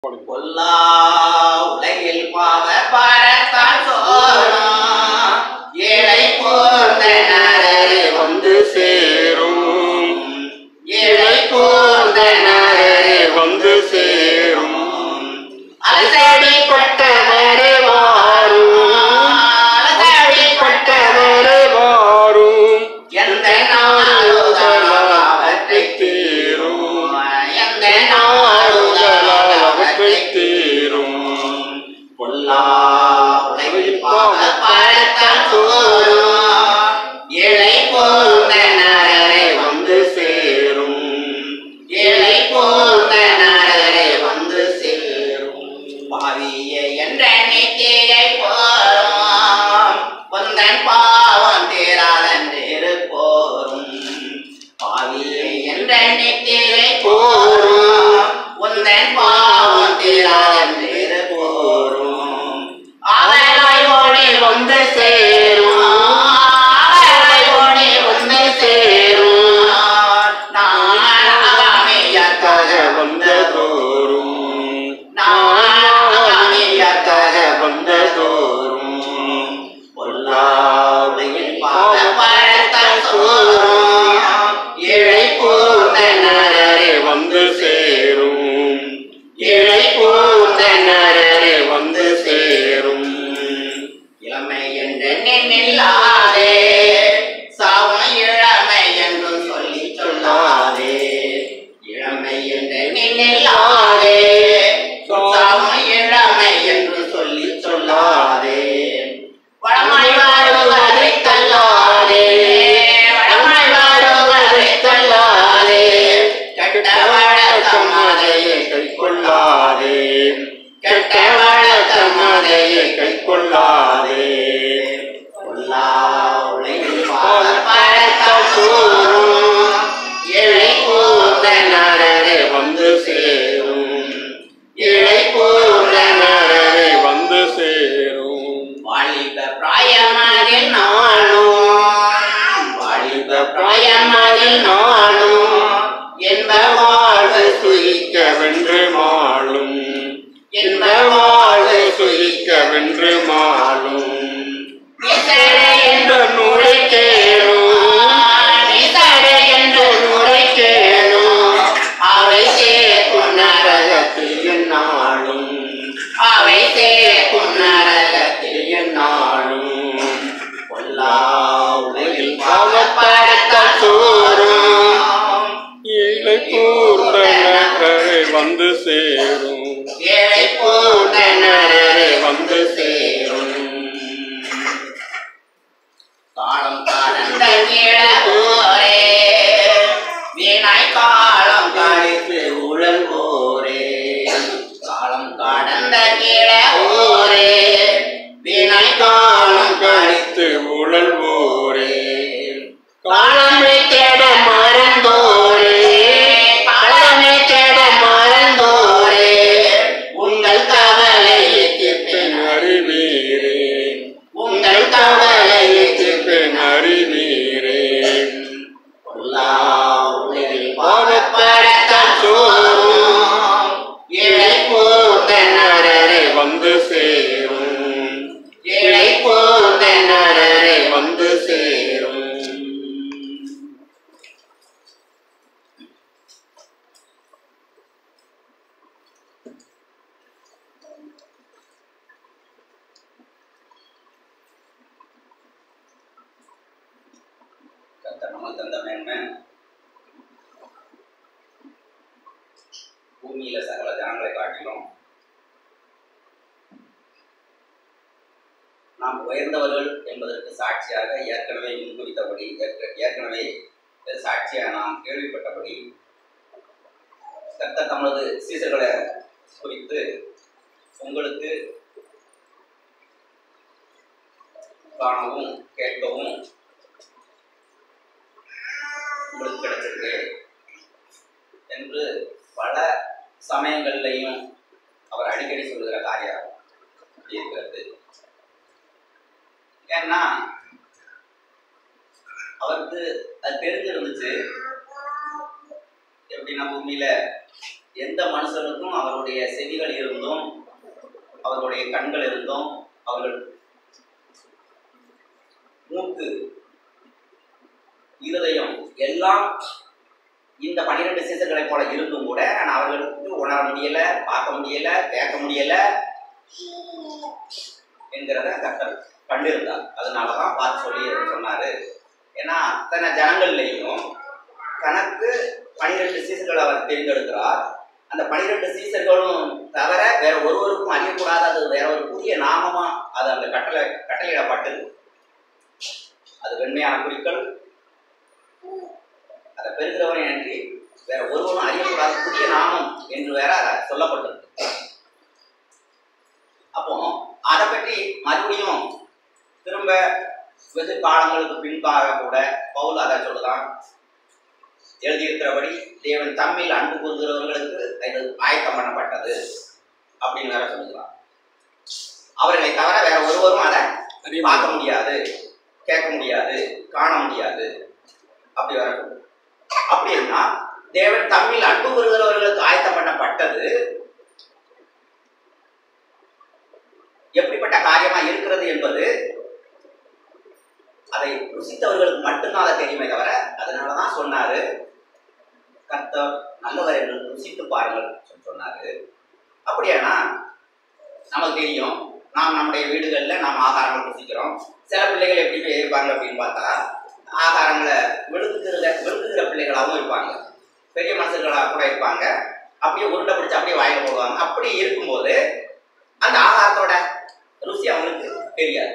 கொல்லா உலகில் பாவ பரத்தான் சோறும் ஏழை போர்ந்த நரரே வந்து சேரும் ஏழை போர்ந்த நரரே வந்து சேரும் அலசடிப்பட்டவரே வாரும் அலசடிப்பட்டவரே பட்டவரே வாரும் எந்த நாளுதலால் அவற்றை தீரும் எந்த நாளுதலால் அவற்றை தீரும் பொல்லா உலகில் பாவ பரத்தான் சோறும் ஏழை போர்ந்த நரரே வந்து சேரும் ஏழை போன்ற நரரே வந்து சேரும் பாவிய என்ற நித்திரை போரும் உந்தன் பாவம் தீராதென்று போரும் பாவிய என்ற நித்திரை போரும் உந்தன் பாவம் தீராதென்று போரும் அவளாய் ஓடி வந்து சேரும் அவளாய் ஓடி வந்து சேரும் நான் அகாமியக்காக வந்ததோறும் நான் அகாமியக்காக வந்ததோறும் பொல்லாதையில் பாத பரத்தல் சோறும் ஏழை பூர்ந்த நரரே வந்து சேரும் ஏழை பூர்ந்த நரரே வந்து சேரும் இளமை என்று நில்லாதே சாவம் இளமை என்று சொல்லி சொல்லாதே இளமை என்று நில்லாதே சாவம் இளமை என்று சொல்லி சொல்லாதே வளமாய் வாழுவதை தள்ளாதே வளமாய் வாழுவதை தள்ளாதே கெட்ட வழக்கம் அதையே கை கொள்ளாதே கெட்ட வழக்கம் அதையே கை கொள்ளாதே பொல்லா உலகில் பாவம் பரத்தல் சூழும் ஏழை கூர்ந்த நரரே வந்து சேரும் ஏழை கூர்ந்த நரரே வந்து சேரும் வாலிப பிராயமதில் நாளும் வாலிப பிராயமதில் நாளும் என்ப வாழ்வு சுயிக்க வென்று மாளும் என்ப வாழ்வு சுயிக்க வென்று மாளும் நிசரே என்ற இந்த நூலை கேளும் நிசரே என்ற நூலை கேளும் அவை சேர்க்கும் நரகத்தில் நாளும் அவை சேர்க்கும் நரகத்தில் நாளும் பொல்லா உலகில் பாவப்படத்தல் சூறும் ஏழை கூர்ந்த நகரை வந்து சேரும் ஏழை பூர்ந்த நரரே வந்து சேரும் காலம் கடந்த நிழலோரே வீணாய் காலம் கழித்து உழல்வோரே காலம் கடந்த நிழலோரே வீணாய் காலம் கழித்து கழித்து உழல்வோரே காலமே தேட மறந்தோரே காலமே தேட மறந்தோரே உங்கள் கவலையை தீர்ப்பேன் அறிவீரே உங்கள் கவலையை தீர்ப்பேன் அறிவீரே பொல்லா உலகில் பாவப்படத்தல் சோறும் ஏழை பூர்ந்த நரரே வந்து சேரும் ஏழை பூர்ந்த நரரே வந்து சேரும் கர்த்தர் நமக்கு தந்த மேன்மை பூமியில சகல ஜனங்களை காட்டிலும் நாம் உயர்ந்தவர்கள் என்பதற்கு சாட்சியாக ஏற்கனவே முன்குறித்தபடி ஏற்க- ஏற்கனவே சாட்சியாக நாம் கேள்விப்பட்டபடி கர்த்தர் தமது சீசர்களை குறித்து உங்களுக்கு காணவும் கேட்கவும் உங்களுக்கு கிடைச்சிருக்கு என்று பல சமயங்கள்லையும் அவர் அடிக்கடி சொல்லுகிற காரியம் அப்படி இருக்கிறது ஏன்னா அவருக்கு அது தெரிஞ்சிருந்துச்சு எப்படின்னா பூமியில எந்த மனுஷனுக்கும் அவருடைய செவிகள் இருந்தும் அவர்களுடைய கண்கள் இருந்தும் அவர்கள் மூக்கு இருதயம் எல்லாம் இந்த பன்னிரெண்டு சீசர்களை போல இருந்தும் கூட ஆனா அவர்களுக்கு உணர முடியல பார்க்க முடியல கேட்க முடியல என்கிறத கர்த்தர் கண்டிருந்தார் அதனாலதான் பார்த்து சொல்லி சொன்னாரு ஏன்னா அத்தனை ஜனங்கள்லையும் தனக்கு பனிரெண்டு சீசர்கள் அவர் தேர்ந்தெடுக்கிறார் அந்த பனிரெண்டு சீசர்களும் தவிர வேற ஒருவருக்கும் அறியக்கூடாத அது வேற ஒரு புதிய நாமமா அது அந்த கட்டளை கட்டளையிடப்பட்டது அது வெண்மையான குறிக்கள் அதை பெறுகிறவனை அன்றி வேற ஒருவரும் அறியக்கூடாத புதிய நாமம் என்று வேற சொல்லப்பட்டது அப்போ அதை பற்றி மறுபடியும் திரும்ப வெகு காலங்களுக்கு பின்பாக கூட பவுல் அதை சொல்லுதான் எழுதியிருக்கிறபடி தேவன் தம்மில் அன்பு கூறுகிறவர்களுக்கு இது ஆயத்தம் பண்ணப்பட்டது அப்படின்னு வேற சொல்லுகிறான் அவர்களை தவிர வேற ஒருவரும் அதை அறிய பார்க்க முடியாது கேட்க முடியாது காண முடியாது அப்படி வர சொல்லுது அப்படின்னா தேவன் தம்மில் அன்பு கூறுகிறவர்களுக்கு ஆயத்தம் பண்ணப்பட்டது எப்படிப்பட்ட காரியமா இருக்கிறது என்பது அதை ருசித்தவர்களுக்கு மட்டும்தான் அதை தெரியுமே தவிர அதனாலதான் சொன்னாரு கர்த்தர் நல்லவர் என்று ருசித்து பாருங்கள் சொல்லி சொன்னாரு அப்படியானா நமக்கு தெரியும் நாம் நம்முடைய வீடுகளில் நாம் ஆகாரங்கள் ருசிக்கிறோம் சில பிள்ளைகள் எப்படி போய் இருப்பாங்க அப்படின்னு பார்த்தா ஆகாரங்களை விழுக்குகிற விழுக்குகிற பிள்ளைகளாகவும் இருப்பாங்க பெரிய மனுஷர்களாக கூட இருப்பாங்க அப்படியே உருண்டை பிடிச்சி அப்படியே வாயில போடுவாங்க அப்படி இருக்கும்போது அந்த ஆகாரத்தோட ருசி அவங்களுக்கு தெரியாது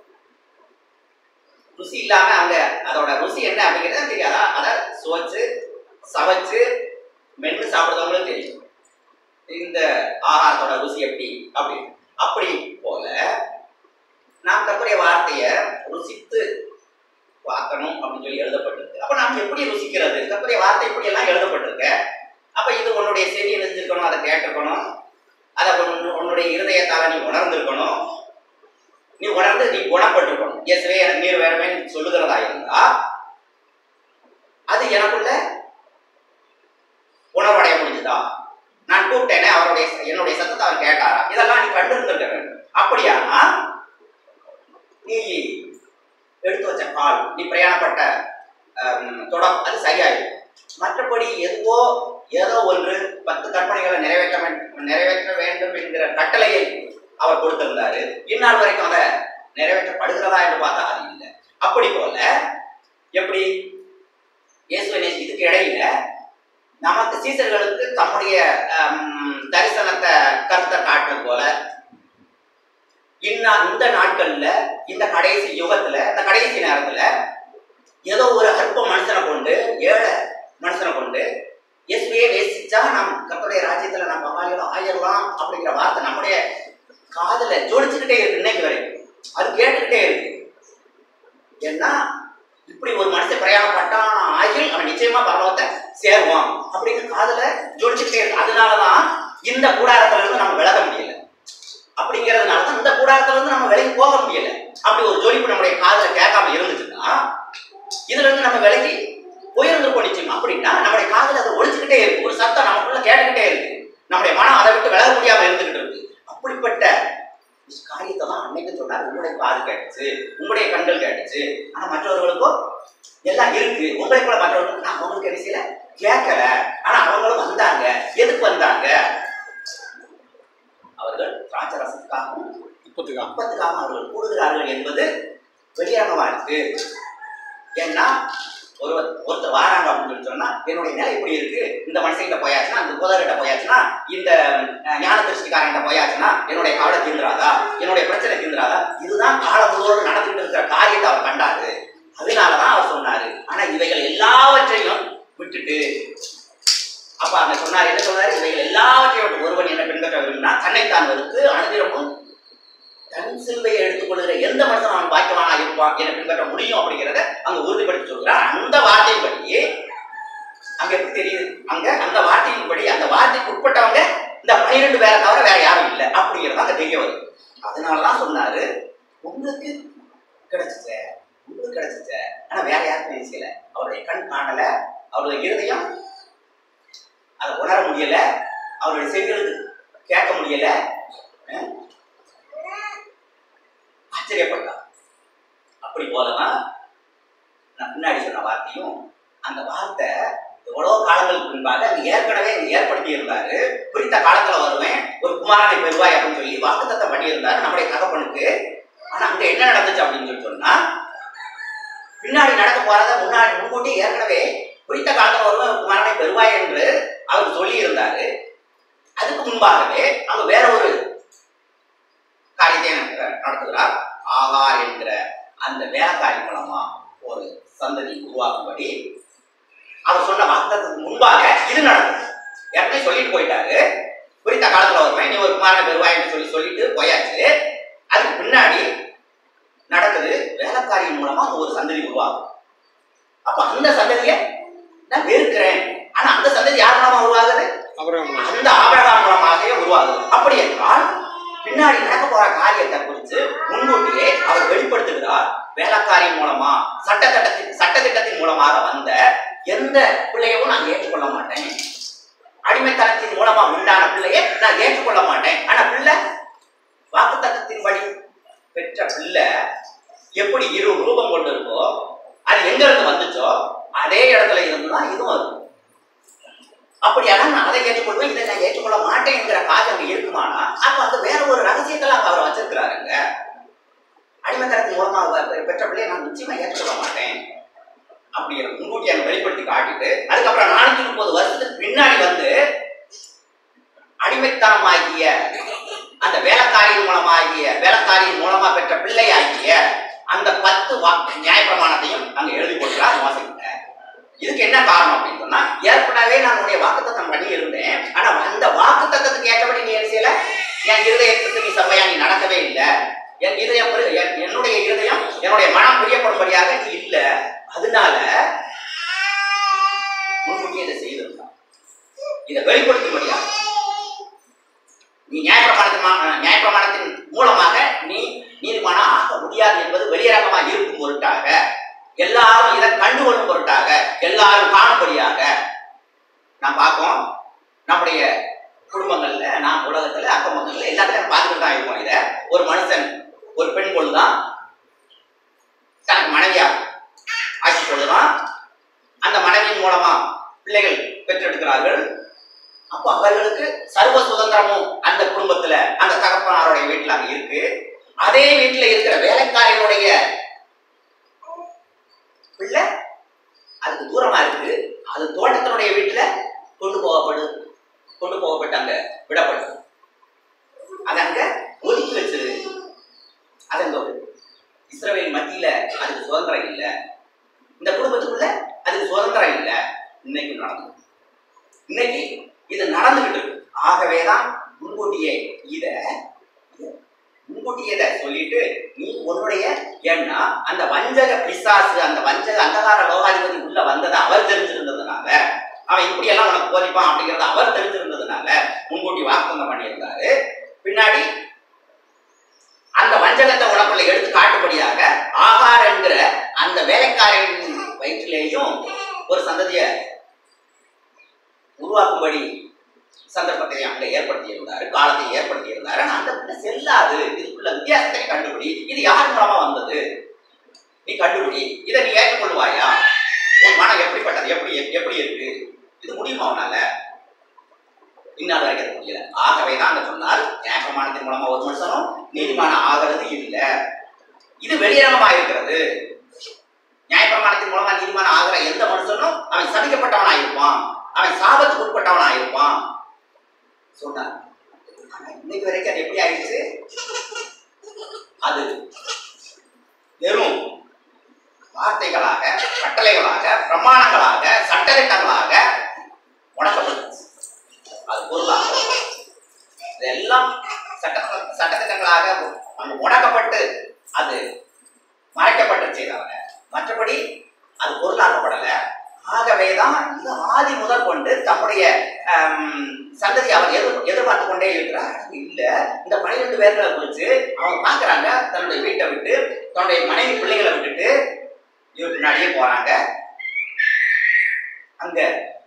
ருசி இல்லாம அவங்க அதோட ருசி என்ன அப்படிங்கிறது தெரியாதா அதை சுவைச்சு சவைச்சு மென்று சாப்பிடுறவங்களுக்கு தெரியும் இந்த ஆகாரத்தோட ருசி எப்படி அப்படி அப்படி போல நாம் தப்புடைய வார்த்தையை ருசித்து பார்க்கணும் அப்படின்னு சொல்லி எழுதப்பட்டிருக்கு அப்ப நாம் எப்படி ருசிக்கிறது தப்புடைய வார்த்தை இப்படி எல்லாம் எழுதப்பட்டிருக்கு அப்ப இது உன்னுடைய செவி நினைஞ்சிருக்கணும் அதை கேட்டிருக்கணும் அதை உன்னு- உன்னுடைய இருதயத்தால நீ உணர்ந்திருக்கணும் நீ உணர்ந்து நீ குணப்பட்டிருக்கணும் இயேசுவே எனக்கு நீர் வேணுமே நீ சொல்லுகிறதா இருந்தா அது எனக்குள்ள உணர்வடைய முடிஞ்சுதா நான் கூப்பிட்டேனே அவருடைய என்னுடைய சத்தத்தை அவர் கேட்டாரா இதெல்லாம் நீ கண்டிருந்திருக்க வேண்டும் அப்படியானா நீ எடுத்து வச்ச கால் நீ பிரயாணப்பட்ட ஹம், தொடம் அது சரியாயிடும் மற்றபடி எதுவோ ஏதோ ஒன்று பத்து கற்பனைகளை நிறைவேற்ற வேண்டும் நிறைவேற்ற வேண்டும் என்கிற கட்டளையை அவர் கொடுத்திருந்தாரு இந்நாள் வரைக்கும் அதை நிறைவேற்றப்படுகிறதா என்று பார்த்தா அது இல்லை அப்படி போல எப்படி இயேசுவை நேசி- இதுக்கு இடையில நமக்கு சீசர்களுக்கு தம்முடைய ஹம், தரிசனத்தை கருத்தை காட்டுறது போல இன்ன இந்த நாட்கள்ல இந்த கடைசி யுகத்துல இந்த கடைசி நேரத்துல ஏதோ ஒரு அற்ப மனுஷனை கொண்டு ஏழை மனுஷனை கொண்டு இயேசுவையே நேசிச்சா நாம் கர்த்தருடைய ராஜ்யத்துல நம்ம பங்காளிகள ஆயிரலாம் அப்படிங்கிற வார்த்தை நம்முடைய காதுல ஜோடிச்சுக்கிட்டே இருக்கு இன்னைக்கு வரைக்கும் அது கேட்டுக்கிட்டே இருக்கு ஏன்னா இப்படி ஒரு மனுஷன் பிரயாணப்பட்டான் ஆகில் அவன் நிச்சயமா பரலோகத்தை சேருவான் அப்படிங்கிற காதுல ஜோடிச்சுக்கிட்டே இருக்கு அதனாலதான் இந்த கூடாரத்துல இருந்து நம்ம விலக முடியல அப்படிங்கிறதுனால தான் இந்த கூடாரத்துல இருந்து நம்ம விலகி போக முடியல அப்படி ஒரு ஜோடிப்பு நம்முடைய காதுல கேட்காம இருந்துச்சுன்னா இதுல இருந்து நம்ம விலகி போயிருந்திருப்போம் நிச்சயம் அப்படின்னா நம்முடைய காதுல அது ஒழிச்சுக்கிட்டே இருக்கு ஒரு சத்தம் நமக்குள்ள கேட்டுக்கிட்டே இருக்கு நம்முடைய மனம் அதை விட்டு விலக முடியாம இருந்துகிட்டு இருக்கு அப்படிப்பட்ட காரியத்தை தான் அன்னைக்கு சொன்னார் உங்களுடைய காது கேட்டுச்சு உங்களுடைய கண்கள் கேட்டுச்சு ஆனா மற்றவர்களுக்கோ எல்லாம் இருக்கு உங்களை போல மற்றவர்களுக்கு நான் அவங்களுக்கு என்ன செய்யல கேட்கல ஆனா அவங்களும் வந்தாங்க எதுக்கு வந்தாங்க அவர்கள் திராட்சை ரசத்துக்காகவும் முப்பத்துக்காக அப்பத்துக்காக அவர்கள் கூடுகிறார்கள் என்பது வெளியரங்கமா இருக்கு ஏன்னா ஒருவர் ஒருத்தர் வாராங்க அப்படின்னு சொல்லி சொன்னா என்னுடைய நிலை இப்படி இருக்கு இந்த மனுஷங்கிட்ட போயாச்சுன்னா இந்த புதர்கிட்ட போயாச்சுன்னா இந்த அஹ், ஞான திருஷ்டிக்காரங்கிட்ட போயாச்சுன்னா என்னுடைய கவலை தீர்ந்துராதா என்னுடைய பிரச்சனை தீர்ந்துராதா இதுதான் காலம் முழுவதும் நடந்துட்டு இருக்கிற காரியத்தை அவர் கண்டாரு அதனாலதான் அவர் சொன்னாரு ஆனா இவைகள் எல்லாவற்றையும் விட்டுட்டு அப்ப அங்க சொன்னார் என்ன சொன்னாரு இவைகள் எல்லாவற்றையும் விட்டு ஒருவன் என்ன பின்பற்ற விரும்பினா தன்னைத்தான் வெறுத்து அனுதினமும் தன் சிலுவையை எடுத்துக்கொள்கிற எந்த மனுஷன் அவன் பாக்கியவானா இருப்பான் என பின்பற்ற முடியும் அப்படிங்கிறத அங்க உறுதிப்படுத்தி சொல்கிறார் அந்த வார்த்தையின்படி அங்க எப்படி தெரியுது அங்க அந்த வார்த்தையின்படி அந்த வார்த்தைக்கு உட்பட்டவங்க இந்த பனிரெண்டு பேரை தவிர வேற யாரும் இல்லை அப்படிங்கிறது அங்க தெரிய வருது அதனாலதான் சொன்னாரு உங்களுக்கு கிடைச்சிச்ச உங்களுக்கு கிடைச்சிச்ச ஆனா வேற யாருக்கும் செய்யல அவருடைய கண் காணல அவருடைய இருதயம் அதை உணர முடியல அவருடைய செவிகளுக்கு கேட்க முடியல அஹ், ஆச்சரியப்பட்டார் அப்படி போலதான் நான் முன்னாடி சொன்ன வார்த்தையும் அந்த வார்த்தை எவ்வளவு காலங்களுக்கு முன்பாக அங்க ஏற்கனவே இங்க ஏற்படுத்தி இருந்தாரு குறித்த காலத்துல வருவேன் ஒரு குமாரனை பெறுவாய் அப்படின்னு சொல்லி வாக்குத்தத்தம் பண்ணியிருந்தாரு நம்முடைய தகப்பனுக்கு ஆனா அங்க என்ன நடந்துச்சு அப்படின்னு சொல்லி சொன்னா பின்னாடி நடக்க போறத முன்னாடி முன்கூட்டி ஏற்கனவே குறித்த காலத்துல வருவேன் குமாரனை பெறுவாய் என்று அவர் சொல்லி இருந்தாரு அதுக்கு முன்பாகவே அங்க வேற ஒரு காரியத்தை நட- நடத்துகிறார் ஆகார் என்கிற அந்த வேலைக்காரி மூலமா ஒரு சந்ததி உருவாக்கும்படி அவர் சொன்ன வாக்குத்தத்துக்கு முன்பாக இது நடக்கும் ஏற்கனவே சொல்லிட்டு போயிட்டாரு குறித்த காலத்துல வருவேன் நீ ஒரு குமாரனை பெறுவாய்ன்னு சொல்லி சொல்லிட்டு போயாச்சு அதுக்கு பின்னாடி நடக்குது வேலைக்காரியின் மூலமா ஒரு சந்ததி உருவாகும் அப்ப அந்த சந்ததியை நான் வெறுக்கிறேன் ஆனா அந்த சந்ததி யார் மூலமா உருவாகுது அப்புறம் அந்த ஆபிரகாம் மூலமாகவே உருவாகுது அப்படி என்றால் பின்னாடி நடக்க போற காரியத்தை குறித்து முன்கூட்டியே அவர் வெளிப்படுத்துகிறார் வேலைக்காரியின் மூலமா சட்டத்திட்டத்தின் சட்டத்திட்டத்தின் மூலமாக வந்த எந்த பிள்ளையவும் நான் ஏற்றுக்கொள்ள மாட்டேன் அடிமைத்தனத்தின் மூலமா உண்டான பிள்ளையை நான் ஏற்றுக்கொள்ள மாட்டேன் ஆனா பிள்ளை வாக்குத்தத்தத்தின்படி பெற்ற பிள்ளை எப்படி இரு ரூபம் கொண்டு இருக்கோ அது எங்க இருந்து வந்துச்சோ அதே இடத்துல இருந்து தான் இதுவும் இருக்கும் அப்படியாக நான் அதை ஏற்றுக்கொள்வேன் இதை நான் ஏற்றுக்கொள்ள மாட்டேன் என்கிற காரியம் அங்க இருக்குமானா அப்ப அது வேற ஒரு ரகசியத்துல அங்க அவர் வச்சிருக்கிறாருங்க அடிமைத்தனத்தின் மூலமா அவ பெ- பெற்ற பிள்ளையை நான் நிச்சயமா ஏற்றுக்கொள்ள மாட்டேன் அப்படிங்கிற முன்கூட்டி அங்க வெளிப்படுத்தி காட்டிட்டு அதுக்கப்புறம் நானூத்தி முப்பது வருஷத்துக்கு பின்னாடி வந்து அடிமைத்தனமாகிய அந்த வேலைக்காரியின் மூலமாகிய வேலைக்காரியின் மூலமா பெற்ற பிள்ளையாகிய அந்த பத்து வாக்கு நியாயப்பிரமாணத்தையும் அங்க எழுதி கொடுக்கிறார் வாசிக்கிட்டேன் இதுக்கு என்ன காரணம் அப்படின்னு சொன்னா ஏற்கனவே நான் உன்னுடைய வாக்குத்தத்தம் பண்ணி இருந்தேன் ஆனா அந்த வாக்குத்தத்தத்துக்கு ஏற்றபடி நீ என்ன செய்யல என் இருதயத்துக்கு நீ செம்மையா நீ நடக்கவே இல்லை என் இருதயம் பிரி- என்- என்னுடைய இருதயம் என்னுடைய மனம் பிரியப்படும்படியாக நீ இல்ல அதனால முன்கூட்டியே இதை செய்திருந்தான் இதை வெளிப்படுத்தும்படியாக நீ நியாயப்பிரமாணத்தின் மா- நியாயப்பிரமாணத்தின் மூலமாக நீ நீதிமானம் ஆக முடியாது என்பது வெளியரங்கமா இருக்கும் பொருட்டாக எல்லாரும் இதை கண்டுகொள்ளும் பொருட்டாக எல்லாரும் காணும்படியாக நாம் பார்ப்போம் நம்முடைய குடும்பங்கள்ல நாம் உலகத்துல அக்கம் பக்கங்கள்ல எல்லாத்துலயும் பார்த்துட்டு தான் இருக்கோம் இதை ஒரு மனுஷன் ஒரு பெண் பொழுதுதான் தனக்கு மனைவியா ஆக்கி கொள்ளுதான் அந்த மனைவியின் மூலமா பிள்ளைகள் பெற்றெடுக்கிறார்கள் அப்போ அவர்களுக்கு சர்வ சுதந்திரமும் அந்த குடும்பத்துல அந்த தகப்பனாருடைய வீட்டுல அங்க இருக்கு அதே வீட்டுல இருக்கிற வேலைக்காரனுடைய பிள்ளை அதுக்கு தூரமா இருக்கு அது தோட்டத்தினுடைய வீட்டுல கொண்டு போகப்படு கொண்டு போகப்பட்டு அங்க விடப்படும் அது அங்க ஒதுக்கி வச்சிரு அது அங்க ஒரு இஸ்ரவேல் மத்தியில அதுக்கு சுதந்திரம் இல்லை இந்த குடும்பத்துக்குள்ள அதுக்கு சுதந்திரம் இல்லை இன்னைக்கு நடந்து இன்னைக்கு இது நடந்துகிட்டு இருக்கு ஆகவேதான் முன்கூட்டியே இத முன்கூட்டியே இதை சொல்லிட்டு நீ உன்னுடைய ஏன்னா அந்த வஞ்சக பிசாசு அந்த வஞ்சக அந்தகார லோகாதிபதி உள்ள வந்ததை அவர் தெரிஞ்சிருந்ததுனால அவன் இப்படி எல்லாம் உனக்கு போதிப்பான் அப்படிங்கறத அவர் தெரிஞ்சிருந்ததுனால முன்கூட்டி வாக்குத்தம் பண்ணியிருந்தாரு பின்னாடி அந்த வஞ்சகத்தை உனக்குள்ள எடுத்து காட்டும்படியாக ஆகார் என்கிற அந்த வேலைக்காரன் வயிற்றிலேயும் ஒரு சந்ததியை உருவாக்கும்படி சந்தர்ப்பத்தை அங்க ஏற்படுத்தி இருந்தாரு காலத்தை ஏற்படுத்தி இருந்தாரு ஆனா அந்த பிள்ளை செல்லாது இதுக்குள்ள வித்தியாசத்தை கண்டுபிடி இது யார் மூலமா வந்தது நீ கண்டுபிடி இதை நீ ஏற்றுக்கொள்வாயா உன் மனம் எப்படிப்பட்டது எப்படி எப்படி இருக்கு இது முடியுமா உன்னால இந்நாள் வரைக்கும் அது முடியல ஆகவே தான் அங்க சொன்னார் நியாயப்பிரமாணத்தின் மூலமா ஒரு மனுஷனும் நீதிமானம் ஆகிறது இல்லை இது வெளியரங்கமா இருக்கிறது நியாயப்பிரமாணத்தின் மூலமா நீதிமானம் ஆகிற எந்த மனுஷனும் அவன் சபிக்கப்பட்டவனா இருப்பான் அவன் சாபத்துக்கு உட்பட்டவனா இருப்பான் சொன்னார் ஆனா இன்னைக்கு வரைக்கும் அது எப்படி ஆயிடுச்சு அது வெறும் வார்த்தைகளாக கட்டளைகளாக பிரமாணங்களாக சட்டத்திட்டங்களாக முடக்கப்பட்டுச்சு அது பொருளாக இதெல்லாம் சட்ட சட்டத்திட்டங்களாக அங்க முடக்கப்பட்டு அது மறைக்கப்பட்டுச்சு தவிர மற்றபடி அது பொருளாக்கப்படல ஆகவேதான் இது ஆதி முதல் கொண்டு தம்முடைய ஆம், சந்ததி அவர் எதிர் எதிர்பார்த்து கொண்டே இருக்கிறார் இல்ல இந்த பனிரெண்டு பேர்களை குறித்து அவங்க பாக்குறாங்க தன்னுடைய வீட்டை விட்டு தன்னுடைய மனைவி பிள்ளைகளை விட்டுட்டு இவர் பின்னாடியே போறாங்க அங்க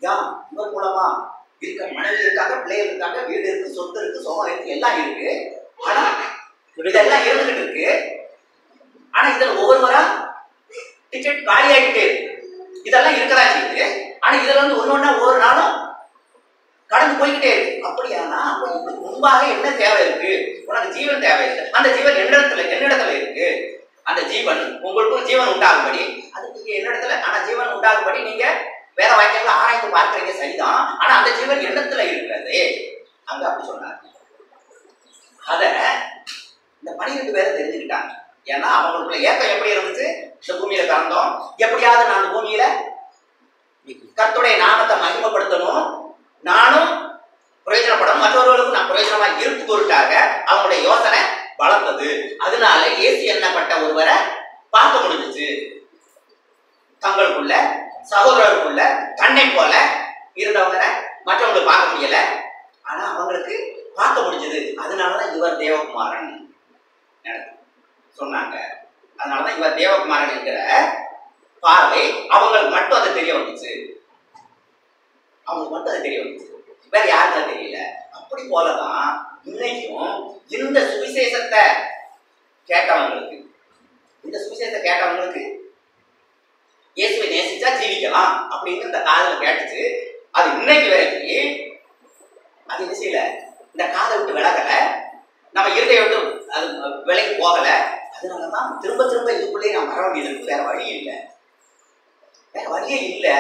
யா இவர் மூலமா இருக்க மனைவி இருக்காங்க பிள்ளைகள் இருக்காங்க வீடு இருக்கு சொத்து இருக்கு சுகம் இருக்கு எல்லாம் இருக்கு ஆனா இதெல்லாம் இருந்துகிட்டு இருக்கு ஆனா இதுல ஒவ்வொருவரா டிக்கெட் காலி ஆகிட்டே இருக்கு இதெல்லாம் இருக்கதா செய்யுது ஆனா இதுல இருந்து ஒண்ணு ஒண்ணா ஒவ்வொரு நாளும் கடந்து போய்கிட்டே இருக்கு அப்படியானா அப்ப இதுக்கு முன்பாக என்ன தேவை இருக்கு உனக்கு ஜீவன் தேவை இருக்கு அந்த ஜீவன் என்னிடத்துல என்னிடத்துல இருக்கு அந்த ஜீவன் உங்களுக்கு ஜீவன் உண்டாகும்படி அதுக்கு என்னிடத்துல ஆனா ஜீவன் உண்டாகும்படி நீங்க வேற வாக்கியங்களை ஆராய்ந்து பார்க்கறீங்க சரிதான் ஆனா அந்த ஜீவன் எண்ணத்துல இருக்கிறது அங்க அப்படி சொன்னார் அத இந்த பனிரெண்டு பேரை தெரிஞ்சுக்கிட்டாங்க ஏன்னா அவங்களுக்குள்ள ஏக்கம் எப்படி இருந்துச்சு இந்த பூமியில பிறந்தோம் எப்படியாவது நான் இந்த பூமியில கர்த்தருடைய நாமத்தை மகிமைப்படுத்தணும் நானும் பிரயோஜனப்படணும் மற்றவர்களுக்கும் நான் பிரயோஜனமா இருக்கு பொருட்டாக அவங்களுடைய யோசனை வளர்ந்தது அதனால ஏசி எண்ணப்பட்ட ஒருவரை பார்க்க முடிஞ்சுச்சு தங்களுக்குள்ள சகோதரருக்குள்ள தன்னை போல இருந்தவங்களை மற்றவங்களை பார்க்க முடியல ஆனா அவங்களுக்கு பார்க்க முடிஞ்சது அதனாலதான் இவர் தேவகுமாரன் எனக்கு சொன்னாங்க அதனாலதான் இவர் தேவகுமாரன் என்கிற பார்வை அவங்களுக்கு மட்டும் அது தெரிய வந்துச்சு அவங்களுக்கு மட்டும் அது தெரிய வந்துச்சு வேற யாருக்கும் அது தெரியல அப்படி போலதான் இன்னைக்கும் இந்த சுவிசேஷத்தை கேட்டவங்களுக்கு இந்த சுவிசேஷத்தை கேட்டவங்களுக்கு இயேசுவை நேசிச்சா ஜீவிக்கலாம் அப்படின்னு இந்த காதுல கேட்டுச்சு அது இன்னைக்கு வரைக்கும் அது என்ன செய்யல இந்த காதை விட்டு விலகல நம்ம இருதை விட்டு அது விலைக்கு போகல அதனாலதான் திரும்ப திரும்ப இதுக்குள்ளேயே நான் வர வேண்டியது இருக்கு வேற வழி இல்லை வேற வழியே இல்லை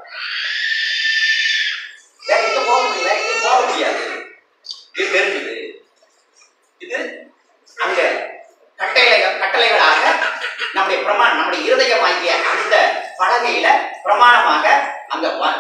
வேற எங்க போக முடியும் வேற எங்க போக முடியாது இது தெரிஞ்சது இது அங்க கட்டளை கட்டளைகளாக நம்முடைய பிரமாணம் நம்முடைய இருதயமாகிய அந்த பலகையில பிரமாணமாக அங்க வ-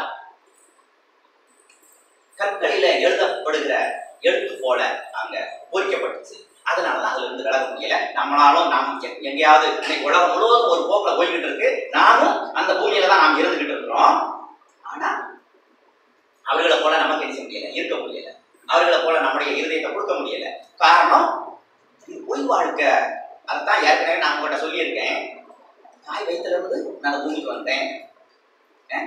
கற்களில எழுதப்படுகிற எழுத்து போல அங்க பொறிக்கப்பட்டுச்சு அதனாலதான் அதுல இருந்து விலக முடியல நம்மளாலும் நாம் எ- எங்கேயாவது இன்னைக்கு உலகம் முழுவதும் ஒரு போக்குல போய்கிட்டு இருக்கு நாமும் அந்த பூமியில தான் நாம் இருந்துகிட்டு இருக்கிறோம் ஆனா அவர்களை போல நமக்கு என்ன செய்ய முடியல இருக்க முடியல அவர்களை போல நம்முடைய இருதயத்தை கொடுக்க முடியல காரணம் இது பொய் வாழ்க்கை அதைத்தான் ஏற்கனவே நான் உங்கள்கிட்ட சொல்லியிருக்கேன் தாய் வயிற்றுல இருந்து நான் பூமிக்கு வந்தேன் அஹ்?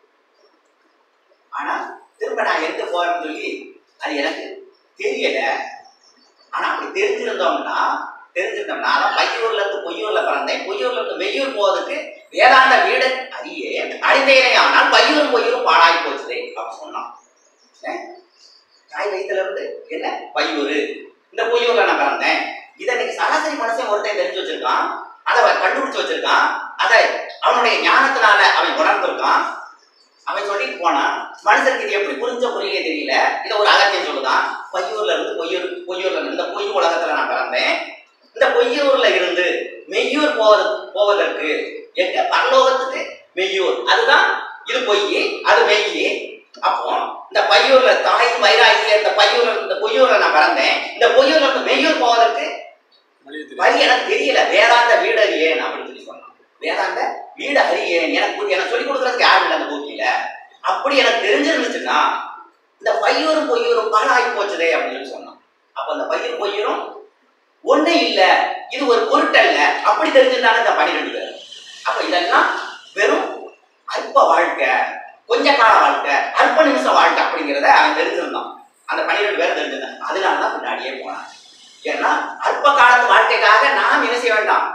ஆனா திரும்ப நான் எங்க போறேன்னு சொல்லி அது எனக்கு தெரியல ஆனா அப்படி தெரிஞ்சிருந்தோம்னா தெரிஞ்சிருந்தோம்னா அதான் பையூர்ல இருந்து பொய்யூர்ல பிறந்தேன் பொய்யூர்ல இருந்து மெய்யூர் போவதுக்கு வேதாந்த வீடு அறியே அறிந்தேனே ஆனால் பையூரும் பொய்யூரும் பாழாகி போச்சுதே அப்படி சொன்னான் அஹ்? தாய் வயிற்றுல இருந்து என்ன பையூர் இந்த பொய்யூர்ல நான் பிறந்தேன் இதை இன்னைக்கு சராசரி மனுஷன் ஒருத்தன் தெரிஞ்சு வச்சிருக்கான் அதை அவன் கண்டுபிடிச்சு வச்சிருக்கான் அதை அவனுடைய ஞானத்தினால அவன் உணர்ந்திருக்கான் அவன் சொல்லிட்டு போனான் மனுஷனுக்கு இது எப்படி புரிஞ்ச புரியலே தெரியல இதை ஒரு அகத்தியம் சொல்லுதான் பொய்யூர்ல இருந்து பொய்யூர் பொய்யூர்ல இருந்து இந்த பொய் உலகத்துல நான் பிறந்தேன் இந்த பொய்யூர்ல இருந்து மெய்யூர் போவது போவதற்கு எங்க பரலோகத்துக்கு மெய்யூர் அதுதான் இது பொய் அது மெய் அப்போ இந்த பையூர்ல தாய் வயிறாகிய இந்த பையூர்ல இந்த பொய்யூர்ல நான் பிறந்தேன் இந்த பொய்யூர்ல இருந்து மெய்யூர் போவதற்கு வழி எனக்கு தெரியல வேதாந்த வீடு அறியேன் அப்படின்னு சொல்லி சொன்னான் வேதாந்த வீடு அறியேன் எனக்கு புரிய- எனக்கு சொல்லி கொடுக்கறதுக்கு யாரும் இல்லை அந்த பூமியில அப்படி எனக்கு தெரிஞ்சிருந்துச்சுன்னா இந்த பையூரும் பொய்யூரும் பாழாகி போச்சுதே அப்படின்னு சொல்லி சொன்னான் அப்ப அந்த பையூர் பொய்யூரும் ஒண்ணு இல்ல இது ஒரு பொருட்டல்ல அப்படி தெரிஞ்சிருந்தாங்க இந்த பன்னிரெண்டு பேர் அப்ப இதெல்லாம் வெறும் அற்ப வாழ்க்கை கொஞ்ச கால வாழ்க்கை அற்ப நிமிஷம் வாழ்க்கை அப்படிங்கிறத அவன் தெரிஞ்சிருந்தான் அந்த பன்னிரெண்டு பேரும் தெரிஞ்சிருந்தான் அதனால தான் பின்னாடியே போனான் ஏன்னா அற்ப காலத்து வாழ்க்கைக்காக நாம் என்ன செய்ய வேண்டாம்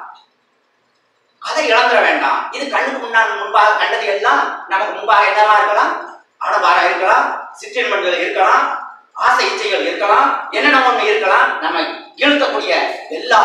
அதை இழந்துட வேண்டாம் இது கண்ணுக்கு முன்னால் முன்பாக கண்டது எல்லாம் நமக்கு முன்பாக என்னவா இருக்கலாம் ஆடபாரம் இருக்கலாம் சிற்றின்பங்கள் இருக்கலாம் ஆசை இச்சைகள் இருக்கலாம் என்னென்ன ஒண்ணு இருக்கலாம் நம்ம இழுக்கக்கூடிய எல்லா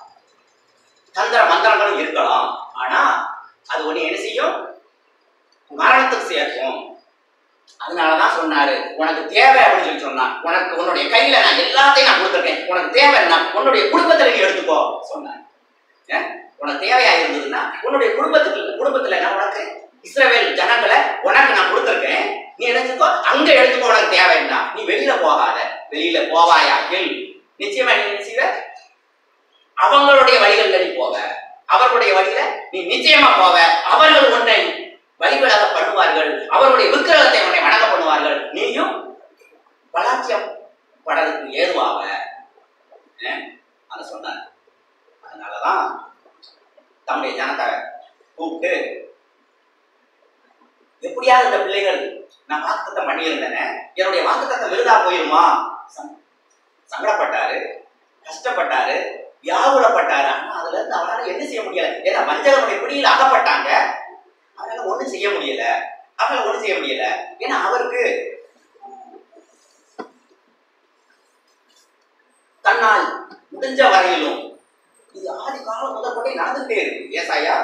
தந்திர மந்திரங்களும் இருக்கலாம் ஆனா அது ஒண்ணு என்ன செய்யும் மரணத்துக்கு சேர்க்கும் அதனாலதான் சொன்னாரு உனக்கு தேவை அப்படின்னு சொல்லி சொன்னான் உனக்கு உன்னுடைய கையில நான் எல்லாத்தையும் நான் கொடுத்துருக்கேன் உனக்கு தேவைன்னா உன்னுடைய குடும்பத்துல நீ எடுத்துக்கோ சொன்னான் ஏன்? உனக்கு தேவையா இருந்ததுன்னா உன்னுடைய குடும்பத்துக்கு குடும்பத்துல நான் உனக்கு இஸ்ரவேல் ஜனங்களை உனக்கு நான் கொடுத்துருக்கேன் நீ எடுத்துக்கோ அங்க எடுத்துக்கோ உனக்கு தேவைன்னா நீ வெளியில போகாத வெளியில போவாயா கேள் நிச்சயமா நீ என்ன செய்வ அவங்களுடைய வழிகள்ல நீ போவ அவர்களுடைய வழியில நீ நிச்சயமா போவ அவர்கள் உன்னை வழிபடாத பண்ணுவார்கள் அவருடைய விக்கிரகத்தை உன்னை வணங்க பண்ணுவார்கள் நீயும் பலாத்தியம் படலுக்கு ஏதுவாக அதை சொன்னார் அதனாலதான் தம்முடைய ஜனத்தை கூப்பிட்டு எப்படியாவது இந்த பிள்ளைகள் நான் வாக்குத்தத்தம் பண்ணியிருந்தேனே என்னுடைய வாக்குத்தத்தம் விருதா போயிருமா சங்- சங்கடப்பட்டாரு கஷ்டப்பட்டாரு வியாகுலப்பட்டாரு ஆனா அதுல இருந்து அவரால என்ன செய்ய முடியல ஏன்னா வஞ்சகனுடைய பிடியில் அகப்பட்டாங்க அவரால ஒண்ணும் செய்ய முடியல அவரால ஒண்ணும் செய்ய முடியல ஏன்னா அவருக்கு தன்னால் முடிஞ்ச வரையிலும் இது ஆதி காலம் முதல் கொண்டே நடந்துட்டே இருக்கு ஏசாயா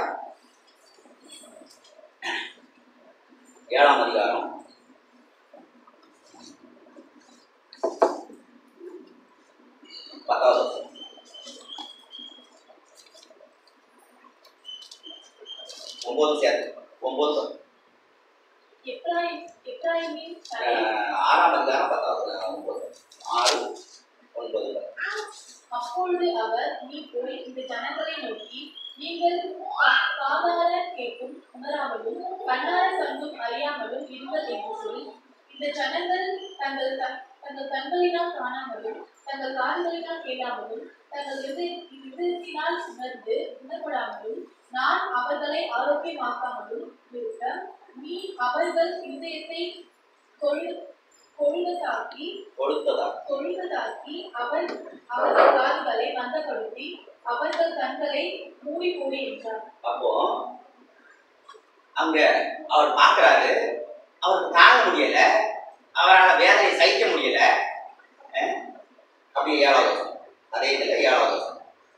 ஏழாம் அதிகாரம் பத்தாவது வசனம். ஒன்பது சேர்த்து ஒன்பது வசனம். எப்ராயிம் எப்ராயிமின் தலை அஹ், ஆறாம் அதிகாரம் பத்தாவது அஹ், ஒன்பது ஆறு ஒன்பது அப்பொழுது அவர் நீ போய் இந்த ஜனங்களை நோக்கி நீங்கள் கா- காதார கேட்டும் உணராமலும் கண்ணார கண்டும் அறியாமலும் இருங்கள் என்று சொல் இந்த ஜனங்கள் தங்கள் க- தங்கள் கண்களினால் காணாமலும் தங்கள் காதுகளினால் கேளாமலும் தங்கள் இதய- இதயத்தினால் உணர்ந்து உணர்படாமலும் நான் அவர்களை ஆரோக்கியமாக்காமலும் இருக்க நீ அவர்கள் இதயத்தை கொழு கொழுகத்தாக்கி கொடுத்ததா கொழுகதாக்கி அவன் அவர்கள் காதுகளை மந்தப்படுத்தி அவர்கள் கண்களை மூடி போடு என்றார் அப்போ அங்க அவர் பார்க்கறாரு அவருக்கு தாங்க முடியல அவரால் வேதனை சகிக்க முடியல அஹ், அப்படி ஏழாவது வசனம். அதே இதில் ஏழாவது வசனம்.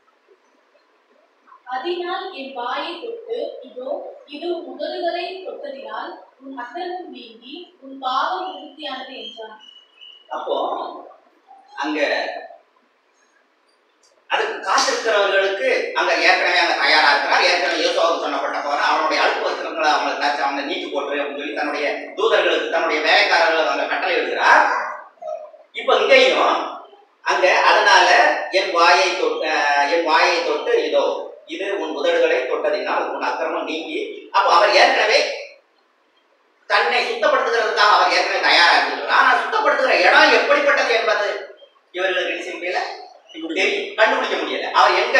அதனால் என் வாயை தொட்டு இதோ இது உன் முதல்களை தொட்டதினால் உன் அக்கிரமம் நீங்கி உன் பாவம் விருத்தியானது என்றான் அப்போ அங்க அதுக்கு காத்திருக்கிறவர்களுக்கு அங்க ஏற்கனவே அங்க தயாரா இருக்கிறார் ஏற்கனவே யோசுவாவுக்கு சொன்னப்பட்ட போற அவனுடைய அழுப்பு வஸ்திரங்களை அவங்க தாச்சு அவங்க நீக்கி போட்டு அப்படின்னு சொல்லி தன்னுடைய தூதர்களுக்கு தன்னுடைய வேலைக்காரர்களுக்கு அங்க கட்டளை எழுதுகிறார் இப்ப இங்கேயும் அங்க அதனால என் வாயை தொட்டு அஹ், என் வாயை தொட்டு இதோ இது உன் உதடுகளை தொட்டதினால் உன் அக்கிரமம் நீங்கி அப்போ அவர் ஏற்கனவே தன்னை சுத்தப்படுத்துகிறதுக்காக அவர் ஏற்கனவே தயாரா இருக்கிறார் ஆனால் சுத்தப்படுத்துகிற இடம் எப்படிப்பட்டது என்பது இவர்களுக்கு என்ன செய்ய முடியல தெரியும் கண்டுபிடிக்க முடியல அவர் எங்க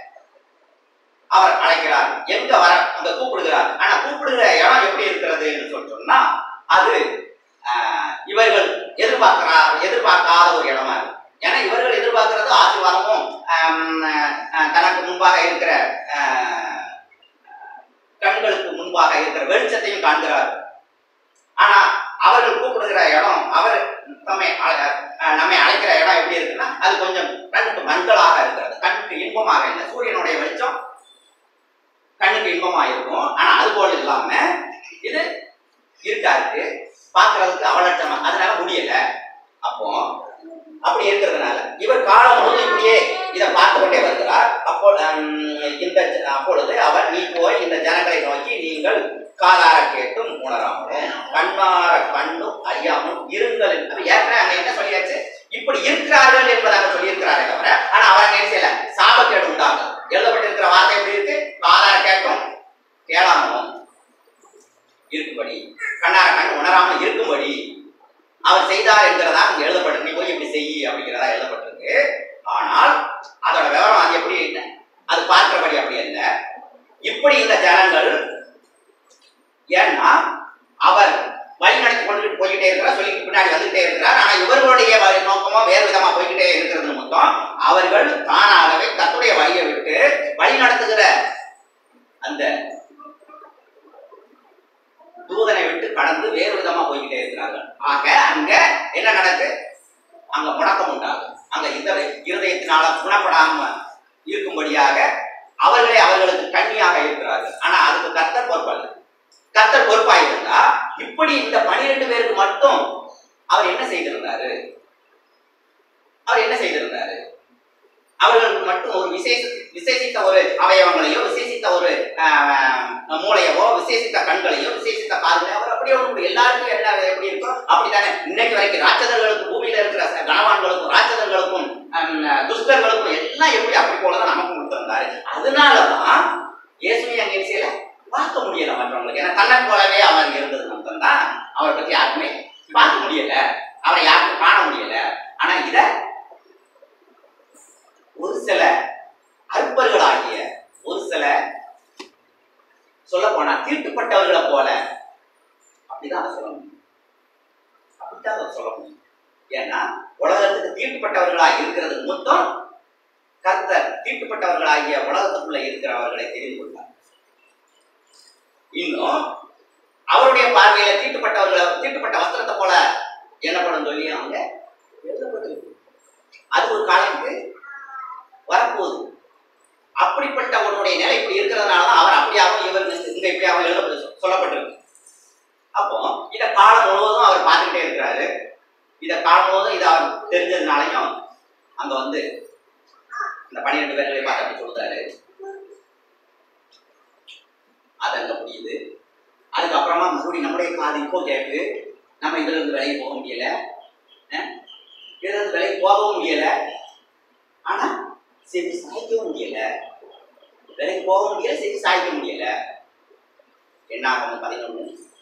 அவர் அழைக்கிறார் எங்க வர அங்க கூப்பிடுகிறார் ஆனா கூப்பிடுகிற இடம் எப்படி இருக்கிறது என்று சொல்லி சொன்னா அது ஆஹ், இவர்கள் எதிர்பார்க்கிறா எதிர்பார்க்காத ஒரு இடமா இருக்கு ஏன்னா இவர்கள் எதிர்பார்க்கிறது ஆசீர்வாதமும் ஆம், ஆஹ், தனக்கு முன்பாக இருக்கிற ஆஹ், கண்களுக்கு முன்பாக இருக்கிற வெளிச்சத்தையும் காண்கிறார் ஆனா அவர்கள் கூப்பிடுகிற இடம் அவர் நம்மை அழ- அஹ் நம்மை அழைக்கிற இடம் எப்படி இருக்குன்னா அது கொஞ்சம் கண்ணுக்கு மஞ்சளாக இருக்கிறது கண்ணுக்கு இன்பமாக இல்லை சூரியனுடைய வெளிச்சம் கண்ணுக்கு இன்பமாக இருக்கும் ஆனா அது போல இல்லாம இது இருக்கா இருக்கு பார்க்கிறதுக்கு அவலட்சமா அதனால முடியல அப்போ அப்படி இருக்கிறதுனால இவர் காலம் முழுவதும் இப்படியே இதை பார்த்து கொண்டே வருகிறார் அப்போ ஹம், இந்த ஜ- அப்பொழுது அவர் நீ போய் இந்த ஜனங்களை நோக்கி நீங்கள் காதார கேட்டும் உணராமலும் கண்ணார கண்டும் அறியாமலும் இருங்கள் என்று- அப்ப ஏற்கனவே அங்க என்ன சொல்லியாச்சு இப்படி இருக்கிறார்கள் என்பதாக சொல்லியிருக்கிறாரே தவிர ஆனா அவர் என்ன செய்யல சாபக்கேடு உண்டாகும் எழுதப்பட்டிருக்கிற வார்த்தை எப்படி இருக்கு காதார கேட்டும் கேளாமலும் இருக்கும்படி கண்ணார கண்டு உணராமல் இருக்கும்படி அவர் செய்தார் என்கிறதா அங்க எழுதப்பட்டிருக்கு நீ போய் இப்படி செய் அப்படிங்கிறதா எழுதப்பட்டிருக்கு ஆனால் அதோட விவரம் அது எப்படி என்ன அது பார்க்கிறபடி அப்படி அல்ல இப்படி இந்த ஜனங்கள் ஏன்னா அவர் வழி நடத்தி கொண்டு போய்கிட்டே இருக்கிறார் சொல்லிட்டு பின்னாடி வந்துகிட்டே இருக்கிறார் ஆனா இவர்களுடைய வழி நோக்கமோ வேறு விதமா போய்கிட்டே இருக்கிறது நிமித்தம் அவர்கள் தானாகவே கத்துடைய வழியை விட்டு வழி நடத்துகிற அந்த தூதனை விட்டு கடந்து வேறு விதமா போய்கிட்டே இருக்கிறார்கள் ஆக அங்க என்ன நடக்கு அங்க முடக்கம் உண்டாகும் அங்க இந்த இருதயத்தினால குணப்படாம இருக்கும்படியாக அவர்களே அவர்களுக்கு கண்ணியாக இருக்கிறார்கள் ஆனா அதுக்கு கர்த்தர் பொறுப்பல்ல கர்த்தர் பொறுப்பா இருந்தா இப்படி இந்த பனிரெண்டு பேருக்கு மட்டும் அவர் என்ன செய்திருந்தாரு அவர் என்ன செய்திருந்தாரு அவர்களுக்கு மட்டும் ஒரு விசேஷ விசேஷித்த ஒரு அவயவங்களையோ விசேஷித்த ஒரு ஆஹ், மூளையவோ விசேஷித்த கண்களையோ விசேஷித்த காதுகளையோ அவர் அப்படியே ஒன்று எல்லாருக்கும் என்ன எப்படி இருக்கோ அப்படித்தானே இன்னைக்கு வரைக்கும் ராட்சதர்களுக்கு பூமியில இருக்கிற ச- கனவான்களுக்கும் ராட்சதர்களுக்கும் ஹம், துஷ்டர்களுக்கும் எல்லாம் எப்படி அப்படி போலதான் நமக்கும் கொடுத்திருந்தாரு அதனாலதான் இயேசுவை அங்கே என்ன செய்யல பார்க்க முடியல மற்றவங்களுக்கு ஏன்னா தன்னை போலவே அவர் இருந்தது மட்டும் தான் அவரை பத்தி யாருக்குமே பார்க்க முடியல அவரை யாருக்கும் காண முடியல ஆனா இத ஒரு சில அற்பர்களாகிய ஒரு சில சொல்ல போனா தீட்டுப்பட்டவர்களை போல அப்படிதான் அதை சொல்ல முடியும் அப்படித்தான் அதை சொல்ல முடியும் ஏன்னா உலகத்துக்கு தீட்டுப்பட்டவர்களா இருக்கிறது மொத்தம் கர்த்தர் தீட்டுப்பட்டவர்களாகிய உலகத்துக்குள்ள இருக்கிறவர்களை தெரிந்து கொண்டார் இன்னும் அவருடைய பார்வையில தீட்டுப்பட்டவர்களை தீட்டுப்பட்ட வஸ்திரத்தை போல என்னப்படும் சொல்லி அவங்க எழுதப்பட்டிருக்கு அது ஒரு காலத்துக்கு வரப்போகுது அப்படிப்பட்ட ஒருவனுடைய நிலை இப்படி இருக்கிறதுனால தான் அவர் அப்படியாகவும் இவர் இங்க இப்படியாகவும் எழுதப்பட்டு சொல்லப்பட்டிருக்கு அப்போ இத காலம் முழுவதும் அவர் பார்த்துக்கிட்டே இருக்கிறாரு இத காலம் முழுவதும் இதை அவர் தெரிஞ்சதுனாலையும் அங்க வந்து இந்த பன்னிரெண்டு பேர்களை பார்த்து அப்படி சொல்றாரு அது அங்க முடியுது அதுக்கப்புறமா மறுபடியும் நம்முடைய காது இப்போ கேட்டு நம்ம இதுல இருந்து விலைக்கு போக முடியல அஹ்? இதுல இருந்து விலைக்கு போகவும் முடியல ஆனா செஞ்சு சாய்க்கவும் முடியல விலைக்கு போக முடியல செஞ்சு சாய்க்க முடியல என்ன ஆகும் பதினொன்று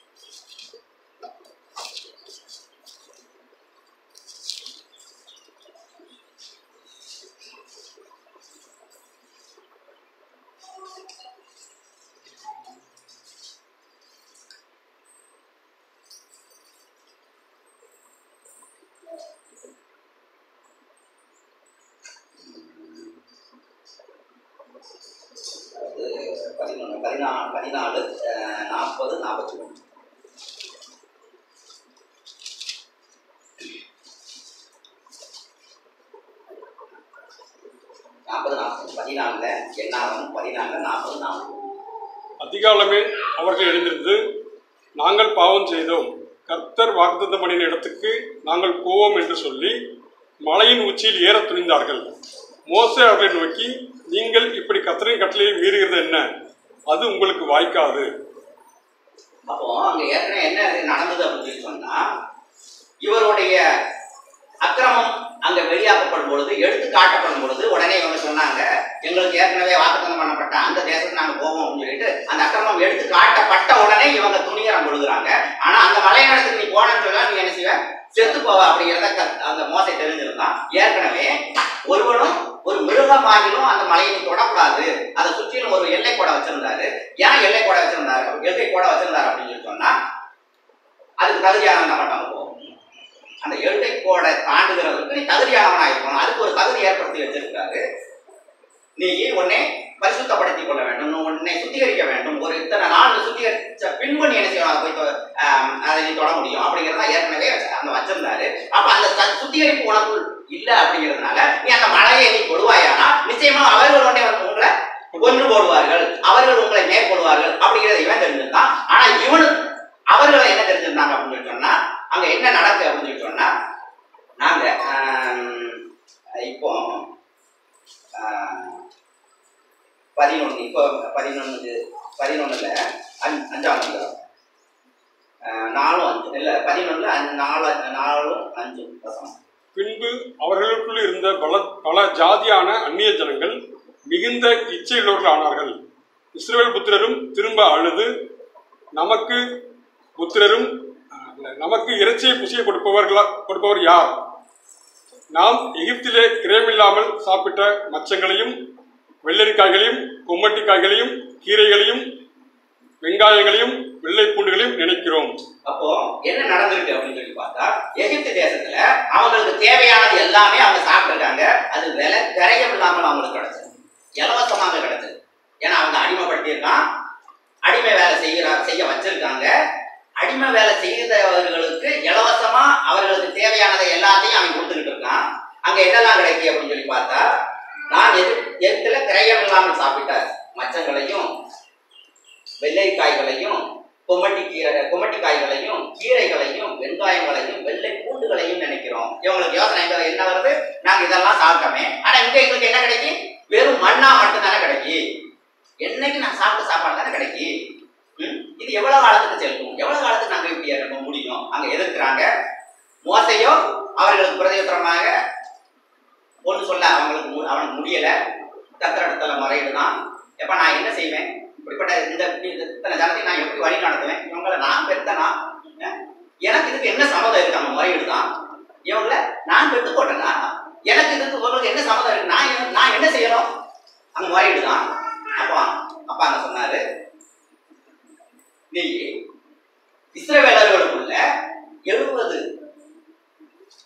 அது பதினொன்று பதினாலு பதினாலு அஹ், நாற்பது நாற்பத்தி ஒன்று நாற்பது நாற்பது பதினாலுல என்ன ஆகும் பதினாலுல நாற்பது நாற்பது அதிகாலமே அவர்கள் எழுந்திருந்து நாங்கள் பாவம் செய்தோம் கர்த்தர் வாக்குத்தத்தம் பண்ணின இடத்துக்கு நாங்கள் போவோம் என்று சொல்லி மலையின் உச்சியில் ஏற துணிந்தார்கள் மோசே அவர்களை நோக்கி நீங்கள் இப்படி கர்த்தரின் கட்டளையை மீறுகிறது என்ன அது உங்களுக்கு வாய்க்காது அப்போ அங்க ஏற்கனவே என்ன இது நடந்தது அப்படின்னு சொல்லி சொன்னா இவருடைய அக்கிரமம் அங்க வெளியாக்கப்படும் பொழுது எடுத்து காட்டப்படும் பொழுது உடனே இவங்க சொன்னாங்க எங்களுக்கு ஏற்கனவே வாக்குத்தம் பண்ணப்பட்ட அந்த தேசத்துக்கு நாங்க போவோம் அப்படின்னு சொல்லிட்டு அந்த அக்கிரமம் எடுத்து காட்டப்பட்ட உடனே இவங்க துணிகரம் கொடுக்குறாங்க ஆனா அந்த மலையிடத்துக்கு நீ போனேன்னு சொன்னா நீ என்ன செய்வ செத்து போவ அப்படிங்கிறத க- அந்த மோசை தெரிஞ்சிருந்தான் ஏற்கனவே ஒருவனும் ஒரு மிருகமாகிலும் அந்த மலையை நீ தொடக்கூடாது அதை சுற்றிலும் ஒரு எல்லை கூட வச்சிருந்தாரு ஏன் எல்லை கூட வச்சிருந்தாரு எல்லை கூட வச்சிருந்தாரு அப்படின்னு சொல்லி சொன்னா அதுக்கு தகுதியானவன் மட்டும் போகும் அந்த எழுத்தை கோடை தாண்டுகிறவருக்கு நீ தகுதியானவனா இருக்கணும் அதுக்கு ஒரு தகுதி ஏற்படுத்தி வச்சிருக்காரு நீ உன்னை பரிசுத்தப்படுத்திக் கொள்ள வேண்டும் நீ உன்னை சுத்திகரிக்க வேண்டும் ஒரு இத்தனை நாள் நீ சுத்திகரிச்ச பின்பு நீ என்ன செய்யணும் அதை போய் தொ- ஆம், அதை நீ தொட முடியும் அப்படிங்கிறத ஏற்கனவே வச்ச- அந்த வச்சிருந்தாரு அப்ப அந்த ச- சுத்திகரிப்பு உனக்கு இல்ல அப்படிங்கிறதுனால நீ அந்த மலையை நீ கொடுவாயானா நிச்சயமா அவர்கள் உடனே வந்து உங்களை கொன்று போடுவார்கள் அவர்கள் உங்களை மேற்கொள்வார்கள் அப்படிங்கிறத இவன் தெரிஞ்சிருந்தான் ஆனா இவனு அவர்களை என்ன தெரிஞ்சிருந்தாங்க அப்படின்னு சொல்லி சொன்னா அங்க என்ன நடக்கு அப்படின்னு சொல்லி சொன்னா நாங்க ஆம், இப்போ பதினொன்று இப்போ பதினொன்று பதினொன்றுல அஞ்சு அஞ்சாம் அதிகாரம் ஆஹ், நாலும் அஞ்சு இல்லை பதினொன்றுல அஞ்சு நாலு நாலும் அஞ்சு வசனம் பின்பு அவர்களுக்குள் இருந்த பல பல ஜாதியான அந்நிய ஜனங்கள் மிகுந்த இச்சையுள்ளவர்கள் ஆனார்கள் இஸ்ரவேல் புத்திரரும் திரும்ப அழுது நமக்கு புத்திரரும் அஹ், இல்ல, நமக்கு இறைச்சியை புசிய கொடுப்பவர்களா கொடுப்பவர் யார் நாம் எகிப்திலே கிரயமில்லாமல் சாப்பிட்ட மச்சங்களையும் வெள்ளரிக்காய்களையும் கொம்மட்டிக்காய்களையும் கீரைகளையும் வெங்காயங்களையும் வெள்ளை பூண்டுகளையும் நினைக்கிறோம் அப்போ என்ன நடந்திருக்கு அப்படின்னு சொல்லி பார்த்தா எகிப்து தேசத்துல அவங்களுக்கு தேவையானது எல்லாமே அவங்க சாப்பிட்டுருக்காங்க அது விலை விரயம் இல்லாமல் அவங்களுக்கு கிடைச்சது இலவசமாக கிடைச்சது ஏன்னா அவங்க அடிமைப்படுத்தியிருக்கான் அடிமை வேலை செய்கிற செய்ய வச்சிருக்காங்க அடிமை வேலை செய்கிறவர்களுக்கு இலவசமா அவர்களுக்கு தேவையானதை எல்லாத்தையும் அவன் கொடுத்துக்கிட்டு இருக்கான் அங்க என்னெல்லாம் கிடைக்கு அப்படின்னு சொல்லி பார்த்தா நான் எது எத்துல கிரயம் இல்லாமல் சாப்பிட்ட மச்சங்களையும் வெள்ளைக்காய்களையும் கொமட்டி கீரை கொமட்டி காய்களையும் கீரைகளையும் வெங்காயங்களையும் வெள்ளை பூண்டுகளையும் நினைக்கிறோம் இவங்களுக்கு யோசனை எங்க என்ன வருது நாங்க இதெல்லாம் சாப்பிட்டோமே ஆனா இங்க எங்களுக்கு என்ன கிடைக்கும் வெறும் மண்ணா மட்டும் தானே கிடைக்கும் என்னைக்கு நான் சாப்பிட்ட சாப்பாடு தானே கிடைக்கும் ம்? இது எவ்வளவு காலத்துக்கு செல்லும் எவ்வளவு காலத்துக்கு நாங்க இப்படி இருக்க முடியும் அங்க எதிர்க்கிறாங்க மோசையோ அவர்களுக்கு பிரதியுத்தரமாக ஒன்று சொல்ல அவங்களுக்கு மு- அவனுக்கு முடியல கத்திரடத்துல முறையிடுதான் எப்ப நான் என்ன செய்வேன் இப்படிப்பட்ட இந்த இந்த இத்தனை ஜனத்தை நான் எப்படி வழி நடத்துவேன் இவங்களை நான் பெத்தனா அஹ், எனக்கு இதுக்கு என்ன சம்மதம் இருக்கு அவங்க முறையிடுதான் இவங்கள நான் பெத்து போட்டேனா எனக்கு இதுக்கு உங்களுக்கு என்ன சம்மதம் இருக்கு நான் என்ன- நான் என்ன செய்யணும் அங்க முறையிடுதான் அப்பா அப்பா அங்க சொன்னாரு நீ இஸ்ரவேலர்களுக்குள்ள எழுபது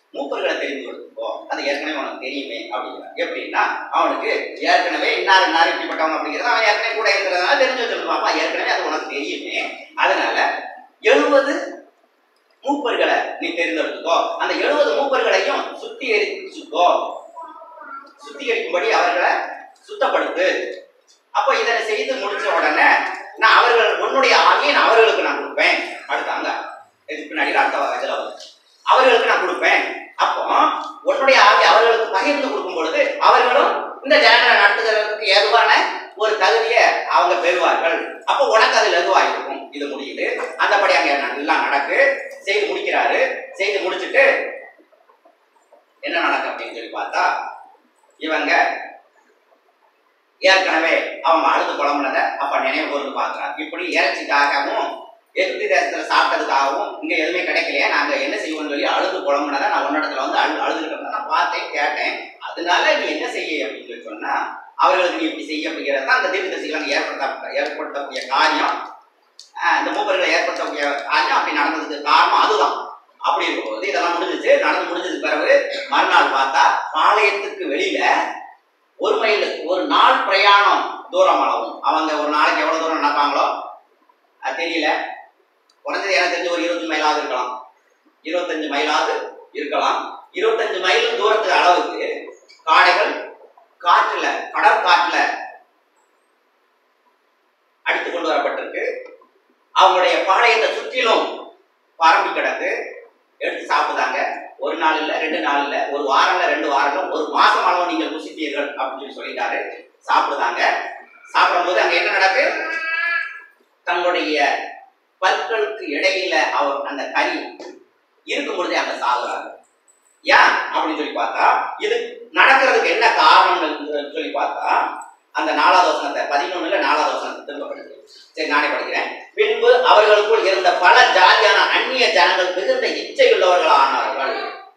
மூப்பர்களை தெரிந்து கொடுத்துக்கோ அது ஏற்கனவே உனக்கு தெரியுமே அப்படிங்கிறான் எப்படின்னா அவனுக்கு ஏற்கனவே இன்னார் இன்னார் இப்படிப்பட்டவங்க அப்படிங்கிறது அவன் ஏற்கனவே கூட இருக்கிறதுனால தெரிஞ்சு வச்சிருப்பான் அப்ப ஏற்கனவே அது உனக்கு தெரியுமே அதனால எழுபது மூப்பர்களை நீ தேர்ந்தெடுத்துக்கோ அந்த எழுபது மூப்பர்களையும் சுத்திகரிச்சுக்கோ சுத்திகரிக்கும்படி அவர்களை சுத்தப்படுத்து அப்போ இதனை செய்து முடிச்ச உடனே நான் அவர்கள் உன்னுடைய ஆவியை நான் அவர்களுக்கு நான் கொடுப்பேன் அடுத்தாங்க இதுக்கு பின்னாடி அடுத்த வகையில் வருது அவர்களுக்கு நான் கொடுப்பேன் அப்போ உன்னுடைய ஆவி அவர்களுக்கு பகிர்ந்து கொடுக்கும் பொழுது அவர்களும் இந்த ஜனங்களை நடத்துகிறதுக்கு ஏதுவான ஒரு தகுதியை அவங்க பெறுவார்கள் அப்போ உனக்கு அது லகுவா இருக்கும் இது முடியுது அந்தபடி அங்க ந- எல்லாம் நடக்கு செய்து முடிக்கிறாரு செய்து முடிச்சிட்டு என்ன நடக்கும் அப்படின்னு சொல்லி பார்த்தா இவங்க ஏற்கனவே அவங்க அழுது புலம்புனதை அப்ப நினைவு கூர்ந்து பார்க்கிறாங்க இப்படி இறைச்சிக்காகவும் எகிப்து தேசத்துல சாப்பிட்டதுக்காகவும் இங்க எதுவுமே கிடைக்கலையே நாங்க என்ன செய்வோம்னு சொல்லி அழுது புலம்புனதை நான் உன்னிடத்துல வந்து அழு அழுதுகிட்டு இருந்தேன் நான் பார்த்தேன் கேட்டேன் அதனால நீ என்ன செய்ய அப்படின்னு சொல்லி சொன்னா அவர்களுக்கு நீ இப்படி செய்ய அப்படிங்கிறது தான் அந்த தீர்க்கதரிசிகள் ஏற்படுத்த ஏற்படுத்தக்கூடிய காரியம் ஆஹ் இந்த மூப்பர்களை ஏற்படுத்தக்கூடிய காரியம் அப்படி நடந்ததுக்கு காரணம் அதுதான் அப்படி இருக்கும்போது இதெல்லாம் முடிஞ்சிச்சு நடந்து முடிஞ்சதுக்கு பிறகு மறுநாள் பார்த்தா பாளையத்துக்கு வெளியில ஒரு மைல் ஒரு நாள் பிரயாணம் தூரம் அளவும் அவங்க ஒரு நாளைக்கு எவ்வளவு தூரம் நடப்பாங்களோ அது தெரியல குறைஞ்சது எனக்கு தெரிஞ்சு ஒரு இருபத்தஞ்சு மைலாவது இருக்கலாம் இருபத்தஞ்சு மைலாவது இருக்கலாம் இருபத்தஞ்சு மைல் தூரத்துக்கு அளவுக்கு காடைகள் காற்றுல கடற்காற்றுல அடித்து கொண்டு வரப்பட்டிருக்கு அவங்களுடைய பாளையத்தை சுற்றிலும் பரம்பி கிடக்கு எடுத்து சாப்பிடுதாங்க ஒரு நாள் இல்ல ரெண்டு நாள் இல்ல ஒரு வாரம் இல்ல ரெண்டு வாரம் ஒரு மாசம் அளவு நீங்கள் புசிப்பீர்கள் அப்படின்னு சொல்லி சொல்லிட்டாரு சாப்பிடுதாங்க சாப்பிடும்போது அங்க என்ன நடக்கு தங்களுடைய பற்களுக்கு இடையில அவர் அந்த கறி இருக்கும் பொழுதே அங்க சாகுறாங்க ஏன் அப்படின்னு சொல்லி பார்த்தா இது நடக்கிறதுக்கு என்ன காரணம்னு சொல்லி பார்த்தா அந்த நாலாவது வசனத்தை பதினொன்னுல நாலாவது வசனத்தை திரும்ப படிக்கிறேன் சரி நானே படிக்கிறேன் பின்பு அவர்களுக்குள் இருந்த பல ஜாதியான அந்நிய ஜனங்கள் மிகுந்த இச்சையுள்ளவர்கள் ஆனார்கள்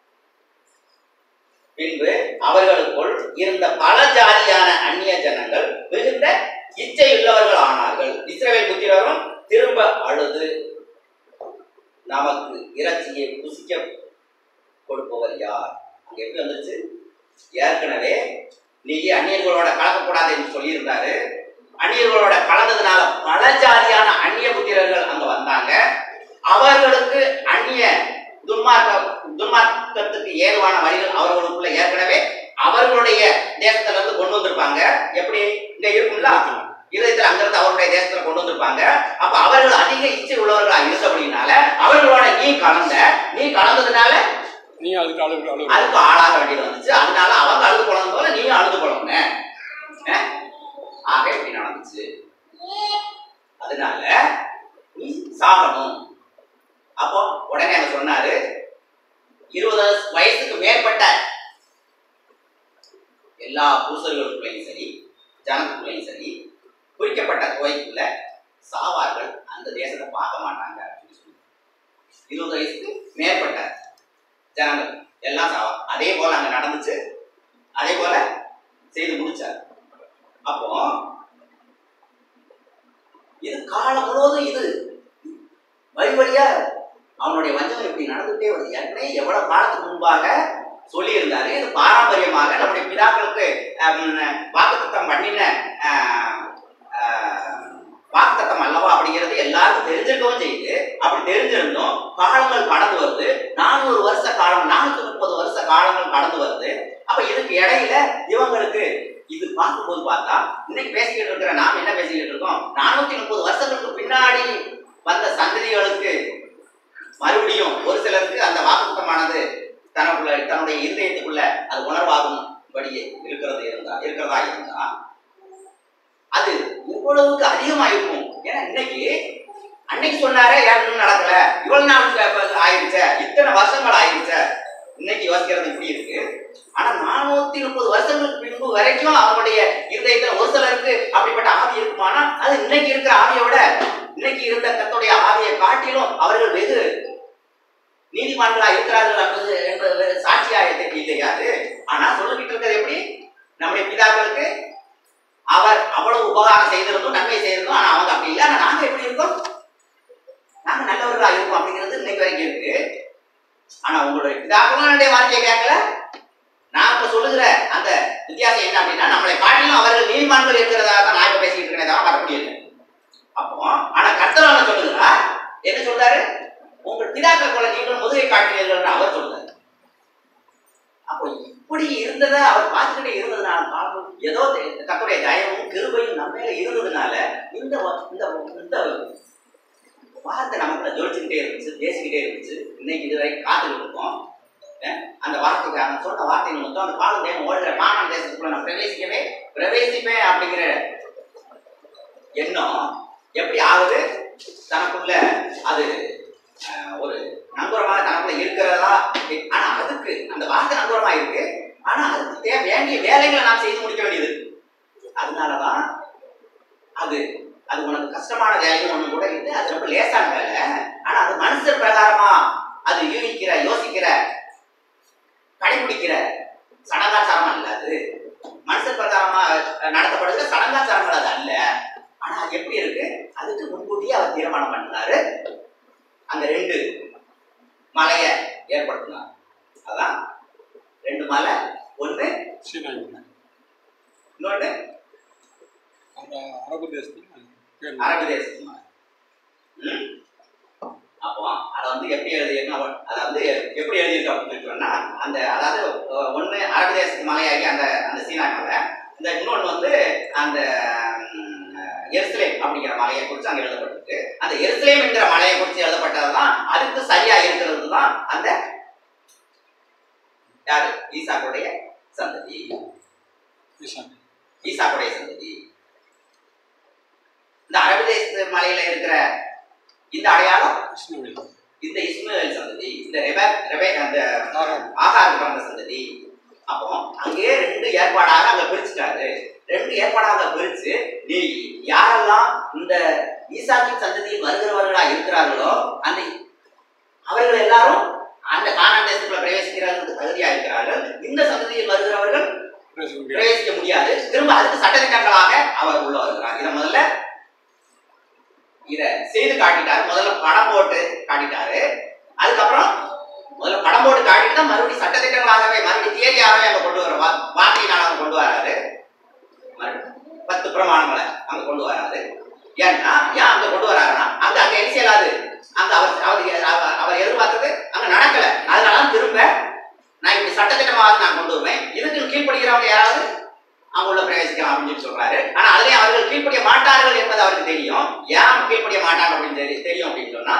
பின்பு அவர்களுக்குள் இருந்த பல ஜாதியான அந்நிய ஜனங்கள் மிகுந்த இச்சையுள்ளவர்கள் ஆனார்கள் இஸ்ரவேல் புத்திரரும் திரும்ப அழுது நமக்கு இறைச்சியை புசிக்க கொடுப்பவர் யார் அங்க எப்படி வந்துருச்சு ஏற்கனவே நீ அந்நியர்களோட கலக்கக்கூடாது என்று சொல்லியிருந்தாரு அந்நியர்களோட கலந்ததுனால பல ஜாதியான அந்நிய புத்திரர்கள் அங்க வந்தாங்க அவர்களுக்கு அந்நிய துன்மார்க்க துன்மார்க்கத்துக்கு ஏதுவான வரிகள் அவர்களுக்குள்ள ஏற்கனவே அவர்களுடைய தேசத்துல இருந்து கொண்டு வந்திருப்பாங்க எப்படி இங்க இருக்கும்ல இதயத்துல அங்கிருந்து அவருடைய தேசத்துல கொண்டு வந்திருப்பாங்க அப்ப அவர்கள் அதிக இச்சை உள்ளவர்களா இருந்தபடினால அவர்களோட நீ கலந்த நீ கலந்ததுனால நீ அதுக்கு அழுகு அழுகு அதுக்கு ஆளாக வேண்டியது வந்துச்சு அதனால அவங்க அழுது குழந்தை போல நீயும் அழுது குழந்தை ஆக இப்படி நடந்துச்சு அதனால நீ சாகணும் அப்போ உடனே அவர் சொன்னாரு இருபது வயசுக்கு மேற்பட்ட எல்லா புருஷர்களுக்குள்ளேயும் சரி ஜனத்துக்குள்ளேயும் சரி குறிக்கப்பட்ட தொகைக்குள்ள சாவார்கள் அந்த தேசத்தை பார்க்க மாட்டாங்க அப்படின்னு சொல்லி இருபது வயசுக்கு மேற்பட்ட ஜனங்கள் எல்லாம் சாவா அதே போல அங்க நடந்துச்சு அதே போல செய்து முடிச்சார் அப்போ இது காலம் முழுவதும் இது வழி வழியா அவனுடைய வஞ்சகம் இப்படி நடந்துட்டே வருது ஏற்கனவே எவ்வளவு காலத்துக்கு முன்பாக சொல்லியிருந்தாரு இது பாரம்பரியமாக நம்முடைய பிதாக்களுக்கு வாக்குத்தத்தம் பண்ணின ஆஹ், ஆஹ், வாக்குத்தத்தம் அல்லவா அப்படிங்கிறது எல்லாருக்கும் தெரிஞ்சிருக்கவும் செய்யுது அப்படி தெரிஞ்சிருந்தோம் காலங்கள் கடந்து வருது நானூறு வருஷ காலம் நானூத்தி முப்பது வருஷ காலங்கள் கடந்து வருது அப்ப இதுக்கு இடையில இவங்களுக்கு இது பார்க்கும்போது பார்த்தா இன்னைக்கு பேசிக்கிட்டு இருக்கிற நாம என்ன பேசிக்கிட்டு இருக்கோம் நானூத்தி முப்பது வருஷங்களுக்கு பின்னாடி வந்த சந்ததிகளுக்கு மறுபடியும் ஒரு சிலருக்கு அந்த வாக்குத்தமானது தனக்குள்ள தன்னுடைய இருதயத்துக்குள்ள அது உணர்வாகும்படி இருக்கிறது இருந்தா இருக்கிறதா இருந்தா அது எவ்வளவுக்கு அதிகமா இருக்கும் ஏன்னா இன்னைக்கு அன்னைக்கு சொன்னாரே ஏன் இன்னும் நடக்கல இவ்வளவு நாள் க- ஆயிடுச்சே இத்தனை வருஷங்கள் ஆயிடுச்சே இன்னைக்கு யோசிக்கிறது இப்படி இருக்கு ஆனா நானூத்தி முப்பது வருஷங்களுக்கு பின்பு வரைக்கும் அவங்களுடைய இருதயத்துல ஒரு சிலருக்கு அப்படிப்பட்ட ஆவி இருக்குமானா அது இன்னைக்கு இருக்கிற ஆவியை விட இன்னைக்கு இருந்த கத்தோடைய ஆவியை காட்டிலும் அவர்கள் வெகு நீதிமான்களா இருக்கிறார்கள் என்பது என்பது சாட்சியா இல்லை- இல்லையா அது ஆனா சொல்லிக்கிட்டு இருக்கிறது எப்படி நம்முடைய பிதாக்களுக்கு அவர் அவ்வளவு உபகாரம் செய்திருந்தோம் நன்மை செய்திருந்தோம் ஆனா அவங்க அப்படி இல்லை ஆனா நாங்க எப்படி இருக்கோம் நாங்க நல்லவர்களா இருக்கோம் அப்படிங்கிறது இன்னைக்கு வரைக்கும் இருக்கு ஆனா உங்களுடைய பிதாக்களும் என்னுடைய வார்த்தை என்ன அப்படின்னா நம்மளை காட்டிலும் அவர்கள் நீதிமான்கள் இருக்கிறதா தான் நான் இப்ப பேசிட்டு இருக்கேனே தவிர மறக்க முடியல அப்போ ஆனா கர்த்தரான சொல்லுகிறா என்ன சொல்றாரு உங்கள் பிதாக்கள் போல நீங்கள் முதுகை காட்டினீர்கள் அவர் சொல்றாரு அப்போ இப்படி இருந்ததை அவர் பார்த்துக்கிட்டே இருந்ததுனால காலம் ஏதோ கத்துடைய தயவும் கிருபையும் நம்ம மேல இருந்ததுனால இந்த வ- இந்த இந்த வார்த்தை நமக்குள்ள ஜொலிச்சுக்கிட்டே இருந்துச்சு பேசிக்கிட்டே இருந்துச்சு இன்னைக்கு இதுவரை காத்துக்கிட்டு இருக்கோம் அஹ் அந்த வார்த்தைக்கு அவன் சொன்ன வார்த்தை மொத்தம் அந்த காலம் தேவன் ஓடுற காணான் தேசத்துக்குள்ள நான் பிரவேசிக்கவே பிரவேசிப்பேன் அப்படிங்கிற எண்ணம் எப்படி ஆகுது தனக்குள்ள அது அஹ், ஒரு நங்கூரமாக தனக்குள்ள இருக்கிறதா ஆனா அதுக்கு அந்த வார்த்தை நங்கூரமா இருக்கு ஆனா அதுக்கு தேவை வேண்டிய வேலைகளை நாம் செய்து முடிக்க வேண்டியது இருக்கு. அதனாலதான் அது அது உனக்கு கஷ்டமான வேலையும் ஒண்ணு கூட இல்லை அது ரொம்ப லேசான வேலை ஆனா அது மனுஷர் பிரகாரமா அது யூகிக்கிற யோசிக்கிற கடைபிடிக்கிற சடங்காச்சாரமா இல்ல அது மனுஷர் பிரகாரமா அஹ், நடத்தப்படுகிற சடங்காச்சாரங்கள் அது அல்ல ஆனா அது எப்படி இருக்கு அதுக்கு முன்கூட்டியே அவர் தீர்மானம் பண்ணாரு அந்த ரெண்டு மலைய ஏற்படுத்தினார் அதான் ரெண்டு மலை ஒண்ணு சீனாய் மலை. இன்னொன்னு அந்த அரபு தேசத்தில் பேர் அரபு தேசத்து மலை ம்? அப்போ அதை வந்து எப்படி எழுதியிருக்கா அதை வந்து எப்படி எழுதியிருக்கா அப்படின்னு சொன்னா அந்த அதாவது அஹ், ஒண்ணு அரபு தேசத்து மலையாகி அந்த அந்த சீனா மலை இந்த இன்னொன்று வந்து அந்த ம், அஹ், எருசலேம் அப்படிங்கிற மலையை குறித்து அங்கே எழுதப்பட்டிருக்கு அந்த எருசலேம் என்கிற மலையை குறித்து எழுதப்பட்டது தான் அதுக்கு சரியா இருக்கிறது தான் அந்த யாரு ஈசாக்குடைய சந்ததி ஈசான் ஈசாக்குடைய சந்ததி இந்த அரபு தேசத்து மலையில இருக்கிற இந்த அடையாளம் இஸ்மாயில் இந்த இஸ்மாயில் சந்ததி இந்த ரெபே ரெபே அந்த ஆகார். ஆகார் பிறந்த சந்ததி அப்போ அங்கேயே ரெண்டு ஏற்பாடாக அங்க பிரிச்சுட்டாரு ரெண்டு ஏற்பாடாக பிரிச்சு நீ யாரெல்லாம் இந்த ஈசாக்கின் சந்ததியில் வருகிறவர்களா இருக்கிறார்களோ அந்த அவர்கள் எல்லாரும் அந்த கானான் தேசத்துக்குள்ள பிரவேசிக்கிறார்களுக்கு தகுதியா இருக்கிறார்கள் இந்த சந்ததியில் வருகிறவர்கள் பிரவேசிக்க முடியாது. பிரவேசிக்க முடியாது திரும்ப அதுக்கு சட்டத்திட்டங்களாக அவர் உள்ள வருகிறார் இதை முதல்ல இத செய்து காட்டிட்டாரு முதல்ல படம் போட்டு காட்டிட்டாரு அதுக்கப்புறம் முதல்ல படம் போட்டு காட்டிட்டு தான் மறுபடியும் சட்டத்திட்டங்களாகவே மறுபடியும் தியரியாகவே அங்க கொண்டு வர வா- வார்த்தையினால அங்க கொண்டு வராரு மறுபடியும் பத்து பிரமாணங்களை அங்க கொண்டு வராரு ஏன்னா ஏன் அங்க கொண்டு வராருன்னா அங்க அங்க என்ன செய்யலாது அங்க அவர் அவர் அவர் அவர் எதிர்பார்த்தது அங்க நடக்கல அதனால தான் திரும்ப நான் இப்படி சட்டத்திட்டமாக நான் கொண்டு வருவேன் இதுக்கு கீழ்ப்படுகிறவங்க யாராவது அவங்க உள்ள பிரவேசிக்கலாம் அப்படின்னு சொல்லி சொல்றாரு ஆனா அதுலயே அவர்கள் கீழ்ப்படிய மாட்டார்கள் என்பது அவருக்கு தெரியும் ஏன் கீழ்ப்படிய மாட்டாங்க அப்படின்னு தெரி- தெரியும் அப்படின்னு சொன்னா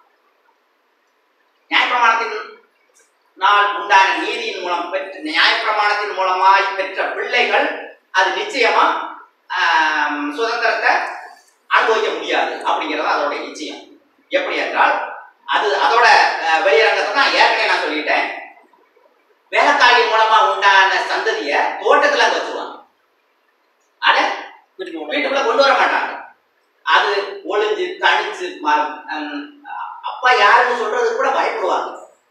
நியாயப்பிரமாணத்தின் நாள் உண்டான நீதியின் மூலம் பெற்ற நியாயப்பிரமாணத்தின் மூலமாய் பெற்ற பிள்ளைகள் அது நிச்சயமா ஆம், சுதந்திரத்தை அனுபவிக்க முடியாது அப்படிங்கிறது அதோட நிச்சயம் எப்படி என்றால் அது அதோட அஹ், வெளியரங்கத்தை நான் ஏற்கனவே நான் சொல்லிட்டேன் வேலைக்காரி மூலமா உண்டான சந்ததிய தோட்டத்துல அங்க வச்சிருவாங்க அத வீட்டுக்கு உள்ள வீட்டுக்குள்ள கொண்டு வர மாட்டாங்க அது ஒளிஞ்சு தனிச்சு ம- ஹம், அப்பா யாருன்னு சொல்றது கூட பயப்படுவாங்க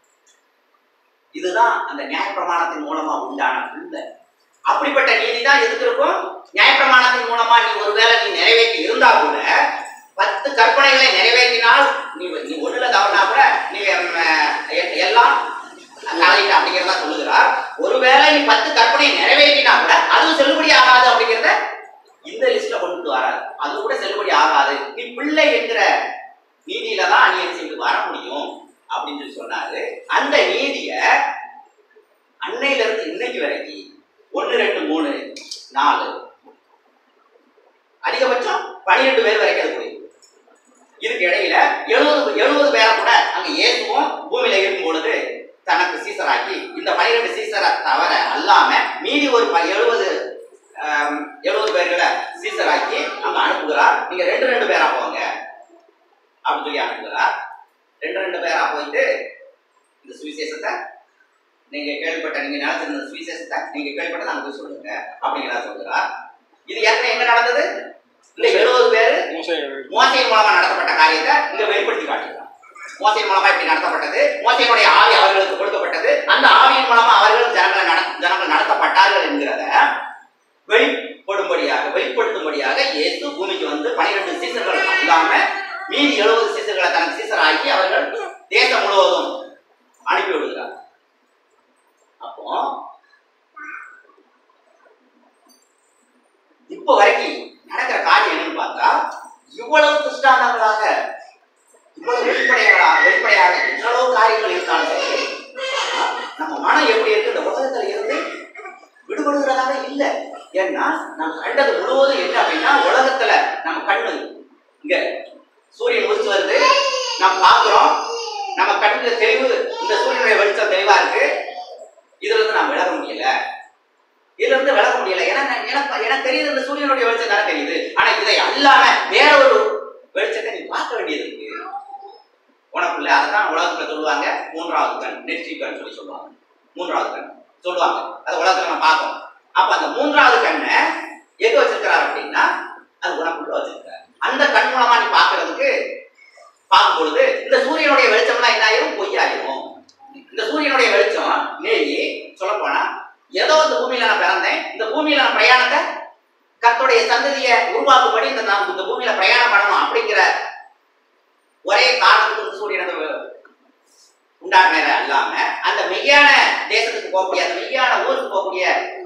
இதுதான் அந்த நியாயப்பிரமாணத்தின் மூலமா உண்டான பிள்ளை அப்படிப்பட்ட நீதி தான் எதுக்கு இருக்கும் நியாயப்பிரமாணத்தின் மூலமா நீ ஒருவேளை நீ நிறைவேற்றி இருந்தா கூட பத்து கற்பனைகளை நிறைவேற்றினால் நீ நீ ஒண்ணுல தவறுனா கூட நீ ஹம், எ- எல்லாம் கலையிட்ட அப்படிங்கிறதா சொல்லுகிறார் ஒருவேளை நீ பத்து கற்பனையை நிறைவேற்றினா கூட அதுவும் செல்லுபடி ஆகாது அப்படிங்கிறத இந்த லிஸ்ட்ல கொண்டு வராது அது கூட செல்லுபடி ஆகாது நீ பிள்ளை என்கிற நீதியில தான் நீ என்ன செய்து வர முடியும் அப்படின்னு சொல்லி சொன்னாரு அந்த நீதிய அன்னையில இருந்து இன்னைக்கு வரைக்கும் ஒன்னு ரெண்டு மூணு நாலு அதிகபட்சம் பனிரெண்டு பேர் வரைக்கும் அது முடியும் இதுக்கு இடையில எழுபது எழுபது பேரை கூட அங்க இயேசுவும் பூமியில இருக்கும் பொழுது தனக்கு சீசராக்கி இந்த பனிரெண்டு சீசரை தவிர அல்லாம மீதி ஒரு ப- எழுபது ஆம், எழுபது பேர்களை சீசராக்கி அங்க அனுப்புகிறார் நீங்க ரெண்டு ரெண்டு பேரா போங்க அப்படின்னு சொல்லி அனுப்புகிறார் ரெண்டு ரெண்டு பேரா போயிட்டு இந்த சுவிசேஷத்தை நீங்க கேள்விப்பட்ட நீங்க நினைச்சிருந்த சுவிசேஷத்தை நீங்க கேள்விப்பட்டதை அங்க போய் சொல்லுங்க அப்படிங்கிறா சொல்கிறார் இது ஏற்கனவே எங்க நடந்தது இந்த எழுபது பேரு மோசே மோசையின் மூலமா நடத்தப்பட்ட காரியத்தை இங்க வெளிப்படுத்தி காட்டுகிறார் மோசையின் மூலமா இப்படி நடத்தப்பட்டது மோசையினுடைய ஆவி அவர்களுக்கு கொடுக்கப்பட்டது அந்த ஆவியின் மூலமா அவர்கள் ஜனங்களை நட ஜனங்கள் நடத்தப்பட்டார்கள் என்கிறத வெளிப்படும்படியாக வெளிப்படுத்தும்படியாக இயேசு பூமிக்கு வந்து பனிரெண்டு சீசர்கள் இல்லாம மீதி எழுபது சீசர்களை தனக்கு சீசர் ஆக்கி அவர்கள் தேசம் முழுவதும் அனுப்பி விடுகிறார் அப்போ வெளிப்படுகிறதாக இல்லை ஏன்னா நம்ம கண்டது முழுவதும் என்ன அப்படின்னா உலகத்துல நம்ம கண்ணு இங்க சூரியன் உதிச்சு வருது நம்ம பார்க்கிறோம் நம்ம கண்ணுல தெளிவு இந்த சூரியனுடைய வெளிச்சம் தெளிவா இருக்கு இதுல இருந்து நான் விலக முடியல இதுல இருந்து விலக முடியல ஏன்னா நான் எனக்கு எனக்கு தெரியுது இந்த சூரியனுடைய வெளிச்சம் தானே தெரியுது ஆனா இதை அல்லாம வேற ஒரு வெளிச்சத்தை நீ பார்க்க வேண்டியது இருக்கு உனக்குள்ள அதான் உலகத்துல சொல்லுவாங்க மூன்றாவது கண் நெற்றி கண் சொல்லி சொல்லுவாங்க மூன்றாவது கண் சொல்லுவாங்க அது உலகத்துல நம்ம பார்ப்போம் அப்ப அந்த மூன்றாவது கண்ணை எங்க வச்சிருக்கிறார் அப்படின்னா அது உனக்குள்ள வச்சிருக்காரு அந்த கண் மூலமா நீ பார்க்கிறதுக்கு பார்க்கும் பொழுது இந்த சூரியனுடைய வெளிச்சம்லாம் என்ன ஆயிரும் பொய்யாயிரும் இந்த சூரியனுடைய வெளிச்சம் மீறி சொல்ல போனா ஏதோ இந்த பூமியில நான் பிறந்தேன் இந்த பூமியில நான் பிரயாணத்தை கர்த்தருடைய சந்ததியை உருவாக்கும்படி இந்த நான் இந்த பூமியில பிரயாணம் பண்ணணும் அப்படிங்கிற ஒரே காரணத்துக்கு சூரியனை உண்டாக்குனது அல்லாம அந்த மெய்யான தேசத்துக்கு போகக்கூடிய அந்த மெய்யான ஊருக்கு போகக்கூடிய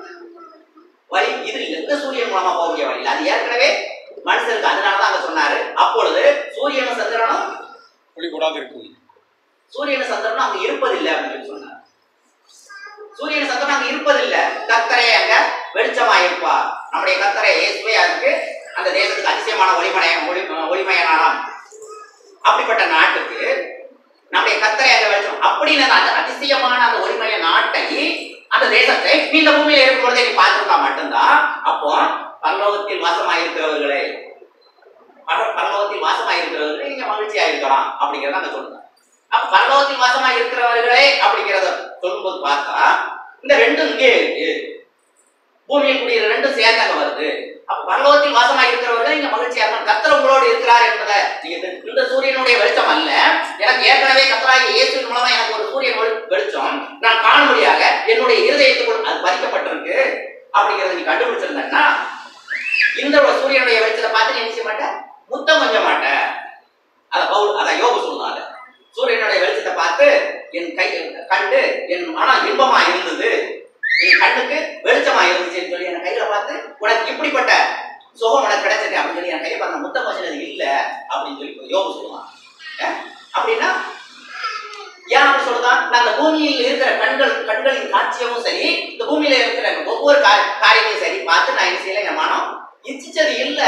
வழி இது இல்லை இந்த சூரியன் மூலமா போகக்கூடிய வழி இல்லை. அது ஏற்கனவே மனுஷருக்கு அதனாலதான் அங்க சொன்னாரு அப்பொழுது சூரியனும் சந்திரனும் ஒளி கூடாது இருக்கும் சூரியன் சந்திரனும் அங்க இருப்பதில்லை அப்படின்னு சொல்லி சொன்னார் சூரியன் சந்திரன் அங்க இருப்பதில்லை கத்தரே அங்க வெளிச்சமா இருப்பா நம்முடைய கத்தரை இயேசுவே அதுக்கு அந்த தேசத்துக்கு அதிசயமான ஒளிமய ஒளி ஒளிமயனானாம் அப்படிப்பட்ட நாட்டுக்கு நம்முடைய கத்தரை அங்க வெளிச்சம் அப்படின்னு அந்த அதிசயமான அந்த ஒளிமய நாட்டை அந்த தேசத்தை நீ இந்த பூமியில இருக்கும் பொழுதே நீ பார்த்திருந்தா மட்டும்தான் அப்போ பரலோகத்தில் வாசமாய் இருக்கிறவர்களே பர- பரலோகத்தில் வாசமாய் இருக்கிறவர்களே நீங்க மகிழ்ச்சியா இருக்கலாம் அப்படிங்கறத அங்க சொல்லுங்க அப்ப பரலோகத்தில் வாசமாய் இருக்கிறவர்களே அப்படிங்கறத சொல்லும்போது பார்த்தா இந்த ரெண்டும் இங்கே இருக்கு பூமியில் குடியிற ரெண்டும் சேர்ந்து அங்க வருது அப்ப பரலோகத்தில் வாசமாய் இருக்கிறவர்கள் இங்க மகிழ்ச்சியா இருக்கணும் கத்தர் உங்களோடு இருக்கிறார் என்பதை நீங்க இந்த- இந்த சூரியனுடைய வெளிச்சம் அல்ல எனக்கு ஏற்கனவே கத்தராகி இயேசுவின் மூலமா எனக்கு ஒரு சூரியன் வெளி- வெளிச்சம் நான் காணும்படியாக என்னுடைய இருதயத்துக்குள் அது பதிக்கப்பட்டிருக்கு அப்படிங்கறத நீ கண்டுபிடிச்சிருந்தேன்னா இந்த ஒரு சூரியனுடைய வெளிச்சத்தை பார்த்து நீ என்ன செய்ய மாட்டேன் முத்தம் கொஞ்ச மாட்டேன் அத பவுல் அத யோக சொல்லுவாங்க சூரியனுடைய வெளிச்சத்தை பார்த்து என் கை கண்டு என் மனம் இன்பமா இருந்தது என் கண்ணுக்கு வெளிச்சமா இருந்துச்சுன்னு சொல்லி என் கையில பார்த்து உனக்கு இப்படிப்பட்ட சுகம் உனக்கு கிடைச்சிருக்கு அப்படின்னு சொல்லி என் கையில பார்த்த முத்தம் கொஞ்சம் இல்ல அப்படின்னு சொல்லி யோக சொல்லுவான் ஏன்? அப்படின்னா ஏன் அப்படி சொல்லுதான் நான் அந்த பூமியில் இருக்கிற கண்கள் கண்களின் காட்சியமும் சரி இந்த பூமியில இருக்கிற ஒவ்வொரு கா- காரியத்தையும் சரி பார்த்து நான் என்ன செய்யல என் மனம் இச்சிச்சது இல்ல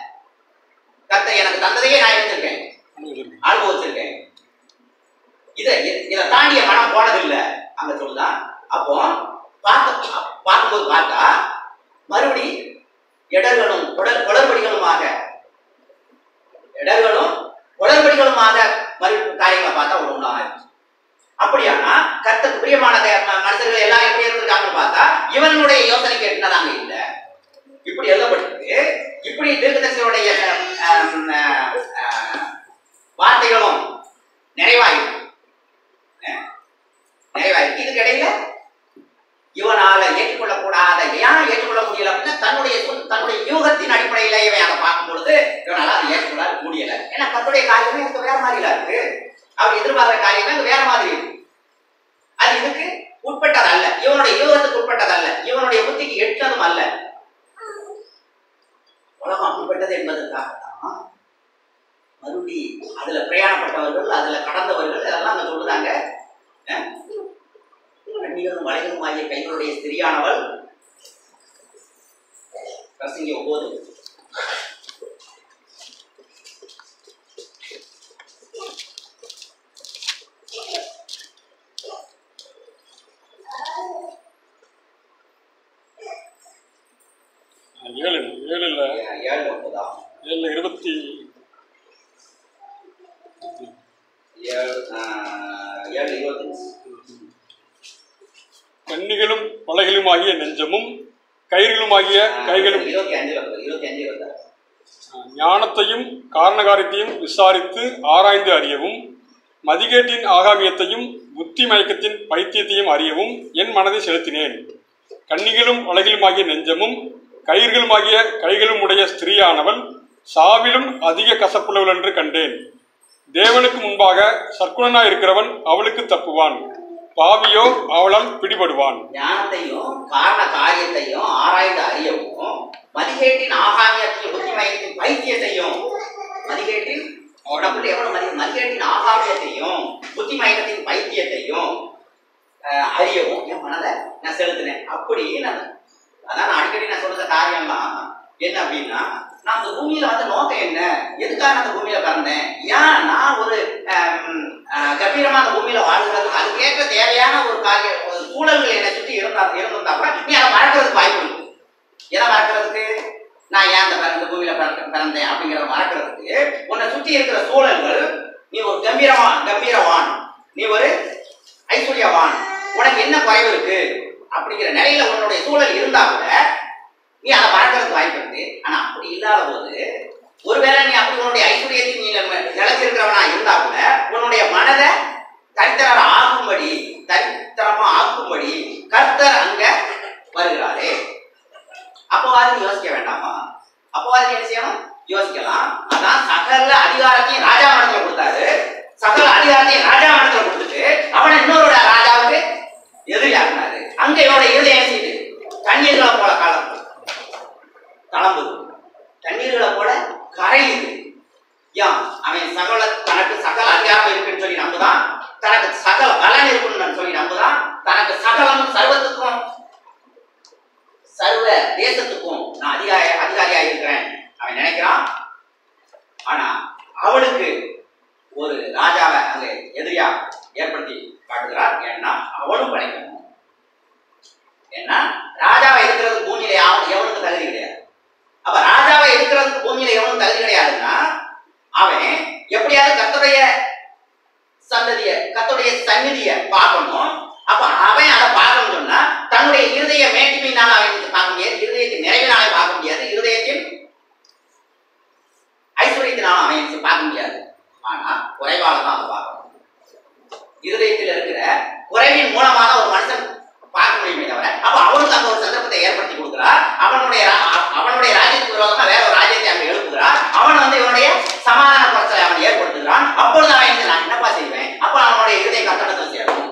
கத்த எனக்கு தந்ததையே நான் எடுத்திருக்கேன் அனுபவிச்சிருக்கேன். அனுபவிச்சிருக்கேன் இதை இதை தாண்டிய மனம் போனதில்லை அங்க சொல்லுதான் அப்போ பார்க்க பார்க்கும்போது பார்த்தா மறுபடி இடர்களும் குடல் குளறுபடிகளுமாக இடர்களும் குளறுபடிகளுமாக மறு காரியங்களை பார்த்தா ஒரு உண்டாகும் அப்படியானா கர்த்தருக்கு பிரியமான தே- ம- மனுஷர்கள் எல்லாம் எப்படி இருந்திருக்காங்கன்னு பார்த்தா இவனுடைய யோசனைக்கு எட்டினதாங்க இல்லை இப்படி எழுதப்பட்டிருக்கு இப்படி தீர்க்கதரிசியுடைய அஹ், அஹ், அஹ், வார்த்தைகளும் நிறைவாயிருக்கு அஹ், நிறைவாயிருக்கு இதுக்கு இடையில இவனால ஏற்றுக்கொள்ளக்கூடாத ஏன் ஏற்றுக்கொள்ள முடியல அப்படின்னா தன்னுடைய சொல்- தன்னுடைய யூகத்தின் அடிப்படையில இவன் அதை பார்க்கும் பொழுது இவனால அதை ஏற்றுக்கொள்ள முடியல ஏன்னா கத்துடைய காரியமே எனக்கு வேற மாதிரில இருக்கு அவர் எதிர்பார்க்கிற காரியமே அங்க வேற மாதிரி இருக்கு அது இதுக்கு உட்பட்டது அல்ல இவனுடைய யூகத்துக்கு உட்பட்டது அல்ல இவனுடைய புத்திக்கு எட்டதும் அல்ல உலகம் அப்படிப்பட்டது என்பதற்காகத்தான் மறுபடி அதுல பிரயாணப்பட்டவர்கள் அதுல கடந்தவர்கள் இதெல்லாம் அங்க சொல்லுதாங்க அஹ், கண்ணிகளும் வளைகளும் ஆகிய கைகளுடைய ஸ்திரியானவள் பிரசங்கி ஒவ்வொரு ஏழு ஏழுல ஏழு ஒன்பதாம் ஏழுல இருபத்தி ஏழு ஆஹ், ஏழு இருபத்தஞ்சு கன்னிகளும் பலகைகளுமாகிய நெஞ்சமும் கயிறுகளுமாகிய கைகளும் இருபத்தி அஞ்சு வருது இருபத்தி அஞ்சு வருது ஞானத்தையும் காரணகாரியத்தையும் விசாரித்து ஆராய்ந்து அறியவும் மதிகேட்டின் ஆகாமியத்தையும் புத்தி மயக்கத்தின் பைத்தியத்தையும் அறியவும் என் மனதை செலுத்தினேன் கன்னிகளும் அழகிலுமாகிய நெஞ்சமும் கயிர்களுமாகிய கைகளும் உடைய ஸ்திரீயானவள் சாவிலும் அதிக கசப்புள்ளவள் என்று கண்டேன் தேவனுக்கு முன்பாக சர்க்குணனாய் இருக்கிறவன் அவளுக்கு தப்புவான் பாவியோ அவளால் பிடிபடுவான் ஞானத்தையும் காரண காரியத்தையும் ஆராய்ந்து அறியவும் மதிகேட்டின் ஆகாமியத்தையும் புத்திமயத்தின் பைத்தியத்தையும் மதிகேட்டின் உடம்புல எவ்வளவு மதி மதிகேட்டின் ஆகாமியத்தையும் புத்திமயக்கத்தின் பைத்தியத்தையும் அஹ், அறியவும் என் மனதை நான் செலுத்தினேன் அப்படி நான் அதான் நான் அடிக்கடி நான் சொல்ற காரியம்லாம் என்ன அப்படின்னா நான் அந்த பூமியில வந்து நோக்கம் என்ன எதுக்காக நான் அந்த பூமியில பிறந்தேன் ஏன் நான் ஒரு ஆம், ஆஹ், கம்பீரமா அந்த பூமியில வாழ்கிறது அதுக்கேற்ற தேவையான ஒரு காரிய ஒரு சூழல்கள் என்னை சுற்றி இருந்தா இருந்திருந்தா கூட நீ அதை மறக்கிறதுக்கு வாய்ப்பு இருக்கு எதை மறக்கிறதுக்கு நான் ஏன் அந்த பிறந்த பூமியில பிறந்த- பிறந்தேன் அப்படிங்கிறத மறக்கிறதுக்கு உன்னை சுற்றி இருக்கிற சூழல்கள் நீ ஒரு கம்பீரவான் கம்பீரவான் நீ ஒரு ஐஸ்வர்யவான் உனக்கு என்ன குறைவு இருக்கு அப்படிங்கிற நிலையில உன்னுடைய சூழல் இருந்தா கூட நீ அதை மறக்கிறதுக்கு வாய்ப்பு இருக்கு ஆனா அப்படி இல்லாத போது ஒருவேளை நீ அப்படி உன்னுடைய ஐஸ்வர்யத்தை நீ நம்ம நிலைச்சிருக்கிறவனா இருந்தா கூட உன்னுடைய மனதை தரித்திரர் ஆகும்படி தரித்திரமா ஆக்கும்படி கர்த்தர் அங்க வருகிறாரே அப்போவாது நீ யோசிக்க வேண்டாமா அப்போவாது நீ என்ன செய்யணும் யோசிக்கலாம் அதான் சகல அதிகாரத்தையும் ராஜா மனத்துல கொடுத்தாரு சகல அதிகாரத்தையும் ராஜா மனத்துல கொடுத்துட்டு அவனை இன்னொரு ராஜாவுக்கு எதிரியாக்குனாரு அங்க இவனோட இருதயம் என்ன செய்யுது தண்ணீர்களை போல காலம் தளம்புது தண்ணீர்களை போல கரையுது ஏன் அவன் சகல தனக்கு சகல அதிகாரம் இருக்குன்னு சொல்லி நம்புதான் தனக்கு சகல பலன் இருக்குன்னு சொல்லி நம்புதான் தனக்கு சகலமும் சர்வத்துக்கும் சர்வ தேசத்துக்கும் நான் அதிகாரி அதிகாரியா இருக்கிறேன் அவன் நினைக்கிறான் ஆனா அவனுக்கு ஒரு ராஜாவை அங்க எதிரியா ஏற்படுத்தி காட்டுகிறார் ஏன்னா அவனும் படைக்கணும் ஏன்னா ராஜாவை எதிர்க்கிறது பூமியில யாவன் எவனுக்கு தகுதி கிடையாது அப்ப ராஜாவை எதிர்க்கிறதுக்கு பூமியில எவனும் தகுதி கிடையாதுன்னா அவன் எப்படியாவது கர்த்தருடைய சந்ததிய கர்த்தருடைய சந்நிதிய பார்க்கணும் அப்ப அவன் அதை பார்க்கணும் சொன்னா தன்னுடைய இருதய மேட்டிமையினால அவன் பார்க்க முடியாது இருதயத்தின் நிறைவினாலே பார்க்க முடியாது இருதயத்தின் ஐஸ்வர்யத்தினால அவன் பார்க்க முடியாது ஆனா குறைவால தான் அதை பார்க்கணும் இருதயத்தில் இருக்கிற குறைவின் மூலமாக ஒரு மனுஷன் பார்க்க முடியுமே தவிர அப்ப அவனுக்கு அந்த ஒரு சந்தர்ப்பத்தை ஏற்படுத்தி கொடுக்கிறார் அவனுடைய ரா- அ- அவனுடைய ராஜ்யத்துக்கு விரோதமா வேற ஒரு ராஜ்யத்தை அங்க எழுப்புகிறார் அவன் வந்து இவனுடைய சமாதான குறைச்சலை அவன் ஏற்படுத்துகிறான் அப்பொழுது அவன் வந்து, நான் என்னப்பா செய்வேன் அப்ப அவனுடைய இருதயம் கட்டணத்தில் சேரும்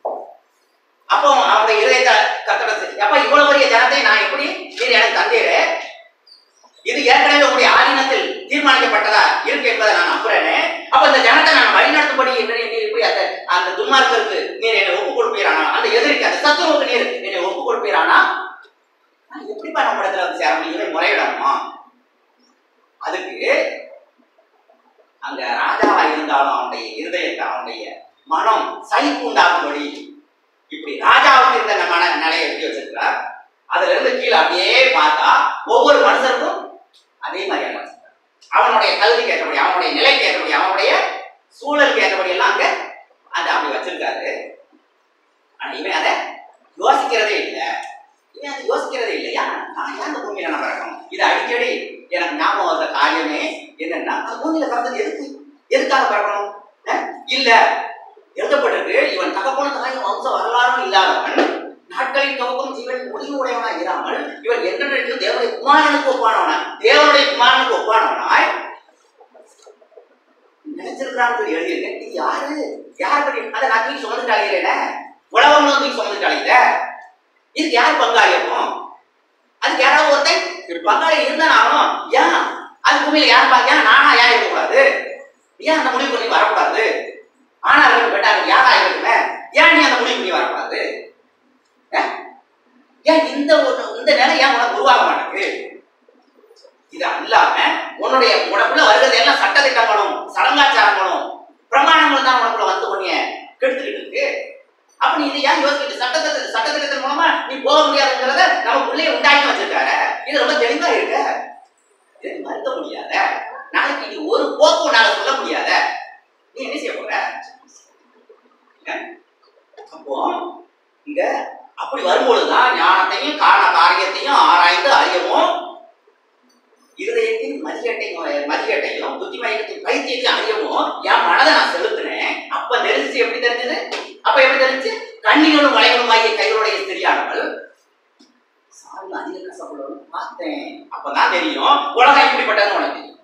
அப்போ அவனுடைய இருதயத்தை கட்டணத்தில் அப்ப இவ்வளவு பெரிய ஜனத்தை நான் எப்படி நீர் எனக்கு தந்தீரே இது ஏற்கனவே உங்களுடைய ஆதீனத்தில் தீர்மானிக்கப்பட்டதா இருக்கு என்பதை நான் நம்புறேனே அப்ப இந்த ஜனத்தை நான் வழிநடத்தும்படி என்ன நீர் இப்படி அந்த அந்த துன்மார்க்கருக்கு நீர் என்னை ஒப்பு கொடுப்பீரானா அந்த எதிரிக்கு அந்த சத்துருவுக்கு நீர் என்னை ஒப்பு கொடுப்பீரானா நான் எப்படிப்பா நம்ம இடத்துல வந்து சேர முடியும் இவன் முறையிடணுமா அதுக்கு அங்க ராஜாவா இருந்தாலும் அவனுடைய இருதயத்தை அவனுடைய மனம் சலிப்பு உண்டாகும்படி இப்படி ராஜாவுக்கு இருந்த மன நிலையை எப்படி வச்சிருக்கிறார் அதுல இருந்து கீழே அப்படியே பார்த்தா ஒவ்வொரு மனுஷருக்கும் அதே மாதிரியான மனுஷன் அவனுடைய தகுதிக்கு ஏற்றபடி அவனுடைய நிலைக்கு ஏற்றபடி அவனுடைய சூழலுக்கு ஏற்றபடி எல்லாம் அங்க அந்த அப்படி வச்சிருக்காரு ஆனா இவன் அதை யோசிக்கிறதே இல்லை இவன் அதை யோசிக்கிறதே இல்லையா நான் ஏன் அந்த பூமியில நான் பிறக்கணும் இது அடிக்கடி எனக்கு ஞாபகம் வந்த காரியமே என்னன்னா அந்த பூமியில பிறந்தது எதுக்கு எதுக்காக பிறக்கணும் அஹ்? இல்ல எழுதப்பட்டிருக்கு இவன் தகப்பன தாயும் வம்ச வரலாறும் இல்லாதவன் நாட்களின் துவக்கம் ஜீவன் முடிவு உடையவனா இராமல் இவன் என்றென்றைக்கும் தேவனுடைய குமாரனுக்கு ஒப்பானவனா தேவனுடைய குமாரனுக்கு ஒப்பானவனாய் நினைச்சிருக்கிறான்னு சொல்லி எழுதியிருக்கேன் இது யாரு யார் பற்றி அதை நான் தூக்கி சுமந்துட்டு அழைகிறேனே உலகம் தூக்கி சுமந்துட்டு அழைக்கிற இதுக்கு யார் பங்காளியப்போம் அதுக்கு யாராவது ஒருத்தன் இருக்கும். பங்காளி இருந்தா ஆகணும் ஏன் அது பூமியில யார் பா ஏன் நானா ஏன் இருக்கக்கூடாது ஏன் அந்த முடிவு பண்ணி வரக்கூடாது ஆனா இருக்கட்டும் பெட்டாரு யாரா இருக்கட்டுமே ஏன் நீ அந்த முடிவு பண்ணி வரக்கூடாது ஏன்? ஏன் இந்த ஒரு- இந்த நிலை ஏன் உனக்கு உருவாக மாட்டேங்குது இது அல்லாம உன்னுடைய உனக்குள்ள வருகிறது எல்லாம் சட்டத்திட்டங்களும் சடங்காச்சாரங்களும் பிரமாணங்களும் தான் உனக்குள்ள வந்து உன்னைய கெடுத்துக்கிட்டு இருக்கு அப்ப நீ இது ஏன் யோசிக்கிட்டு சட்டத்திட்ட சட்டத்திட்டத்தின் மூலமா நீ போக முடியாதுங்கிறத நமக்குள்ளே உண்டாக்கி வச்சிருக்காரு இது ரொம்ப தெளிவா இருக்கு இதை நீ மறுக்க முடியாத நாளைக்கு நீ ஒரு போக்கு உன்னால சொல்ல முடியாத நீ என்ன செய்ய போற அஹ்? அப்போ இங்க அப்படி வரும்பொழுதுதான் ஞானத்தையும் காரண காரியத்தையும் ஆராய்ந்து அறியவும் இருதயத்தின் மதியட்டையும் மதியட்டையும் புத்தி மயக்கத்தின் பைத்தியத்தையும் அறியவும் என் மனதை நான் செலுத்தினேன் அப்ப தெரிஞ்சிச்சு எப்படி தெரிஞ்சது அப்ப எப்படி தெரிஞ்சு கண்ணிகளும் வளைகளும் ஆகிய கைகளுடைய தெரியாதவள் சாமி அதிக கஷ்டப்படுவோம் பார்த்தேன் அப்பதான் தெரியும் உலகம் இப்படிப்பட்டதுன்னு உனக்கு தெரியும்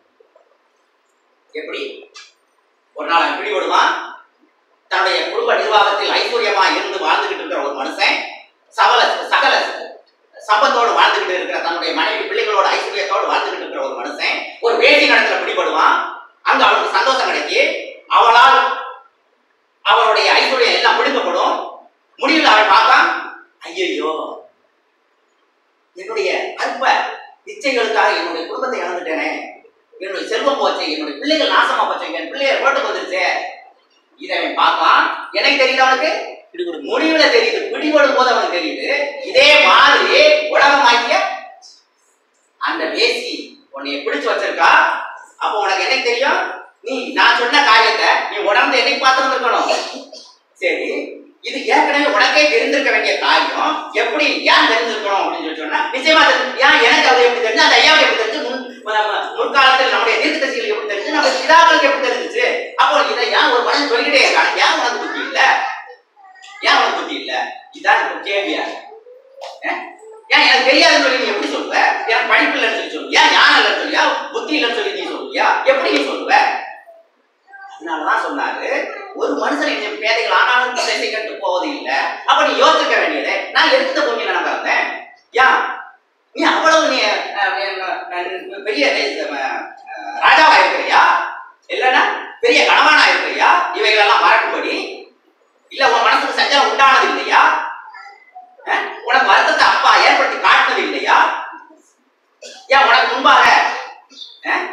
எப்படி ஒரு நாள் அவன் பிடிபடுவான் தன்னுடைய குடும்ப நிர்வாகத்தில் ஐஸ்வர்யமா இருந்து வாழ்ந்துகிட்டு இருக்கிற ஒரு மனுஷன் சகல சகல சம்பத்தோடு வாழ்ந்துகிட்டு இருக்கிற தன்னுடைய மனைவி பிள்ளைகளோட ஐஸ்வர்யத்தோடு வாழ்ந்துகிட்டு இருக்கிற ஒரு மனுஷன் ஒரு வேசி நடத்துல பிடிபடுவான் அங்க அவனுக்கு சந்தோஷம் கிடைக்கி அவளால் அவருடைய ஐஸ்வர்யம் எல்லாம் பிடிக்கப்படும் முடிவில் அவன் பார்த்தான் ஐயையோ என்னுடைய அற்ப இச்சைகளுக்காக என்னுடைய குடும்பத்தை இழந்துட்டேனே என்னுடைய செல்வம் போச்சு என்னுடைய பிள்ளைகள் நாசமா போச்சு என் பிள்ளைகள் ரோட்டுக்கு வந்துருச்சு இதை அவன் பார்க்கலாம் எனக்கு தெரியுது அவனுக்கு பிடிபடும் முடிவுல தெரியுது பிடிபடும் போது அவனுக்கு தெரியுது இதே மாதிரி உலகமாக்கிய அந்த வேசி உன்னைய பிடிச்சு வச்சிருக்கா அப்போ உனக்கு என்ன தெரியும் நீ நான் சொன்ன காரியத்தை நீ உணர்ந்து என்னை பார்த்து வந்திருக்கணும் சரி இது ஏற்கனவே உனக்கே தெரிந்திருக்க வேண்டிய காரியம் எப்படி ஏன் தெரிஞ்சிருக்கணும் அப்படின்னு சொல்லி சொன்னா நிச்சயமா தெரிஞ்சு ஏன் எனக்கு அது எப்படி தெரிஞ்சு அந்த ஐயாவுக்கு எப்படி தெரிஞ்சு முன் ம- ம- முற்காலத்தில் நம்முடைய தீர்க்கதரிசிகளுக்கு எப்படி தெரிஞ்சு நம்ம பிதாக்களுக்கு எப்படி தெரிஞ்சுச்சு அப்போ இதை ஏன் ஒரு மனிதன் சொல்லிக்கிட்டே இருக்கான் ஏன் உனக்கு புத்தி இல்ல ஏன் உனக்கு புத்தி இல்ல இதான் இப்ப கேள்வியா அஹ்? ஏன் எனக்கு தெரியாதுன்னு சொல்லி நீ எப்படி சொல்லுவ எனக்கு படிப்பு இல்லைன்னு சொல்லி சொல்லுவியா ஞானம் இல்லைன்னு சொல்லியா புத்தி இல்லைன்னு சொல்லி நீ சொல்லுவியா எப்படி நீ சொல்லுவ அதனாலதான் சொன்னாரு ஒரு மனுஷன் என் பேதைகள் ஆனாலும் திசை கட்டு போவது இல்ல அப்ப நீ யோசிக்க வேண்டியது நான் எதுக்கு இந்த பூமியில நான் பிறந்தேன் ஏன் நீ அவ்வளவு நீ அஹ், அஹ், பெரிய அஹ், ராஜாவா இருக்கிறியா இல்லைன்னா பெரிய கணவனா இருக்கிறியா இவைகளெல்லாம் மறக்கும்படி இல்ல உன் மனசுக்கு சஞ்சலம் உண்டானது இல்லையா அஹ், உனக்கு வருத்தத்தை அப்பா ஏற்படுத்தி காட்டினது இல்லையா ஏன் உனக்கு முன்பாக அஹ்,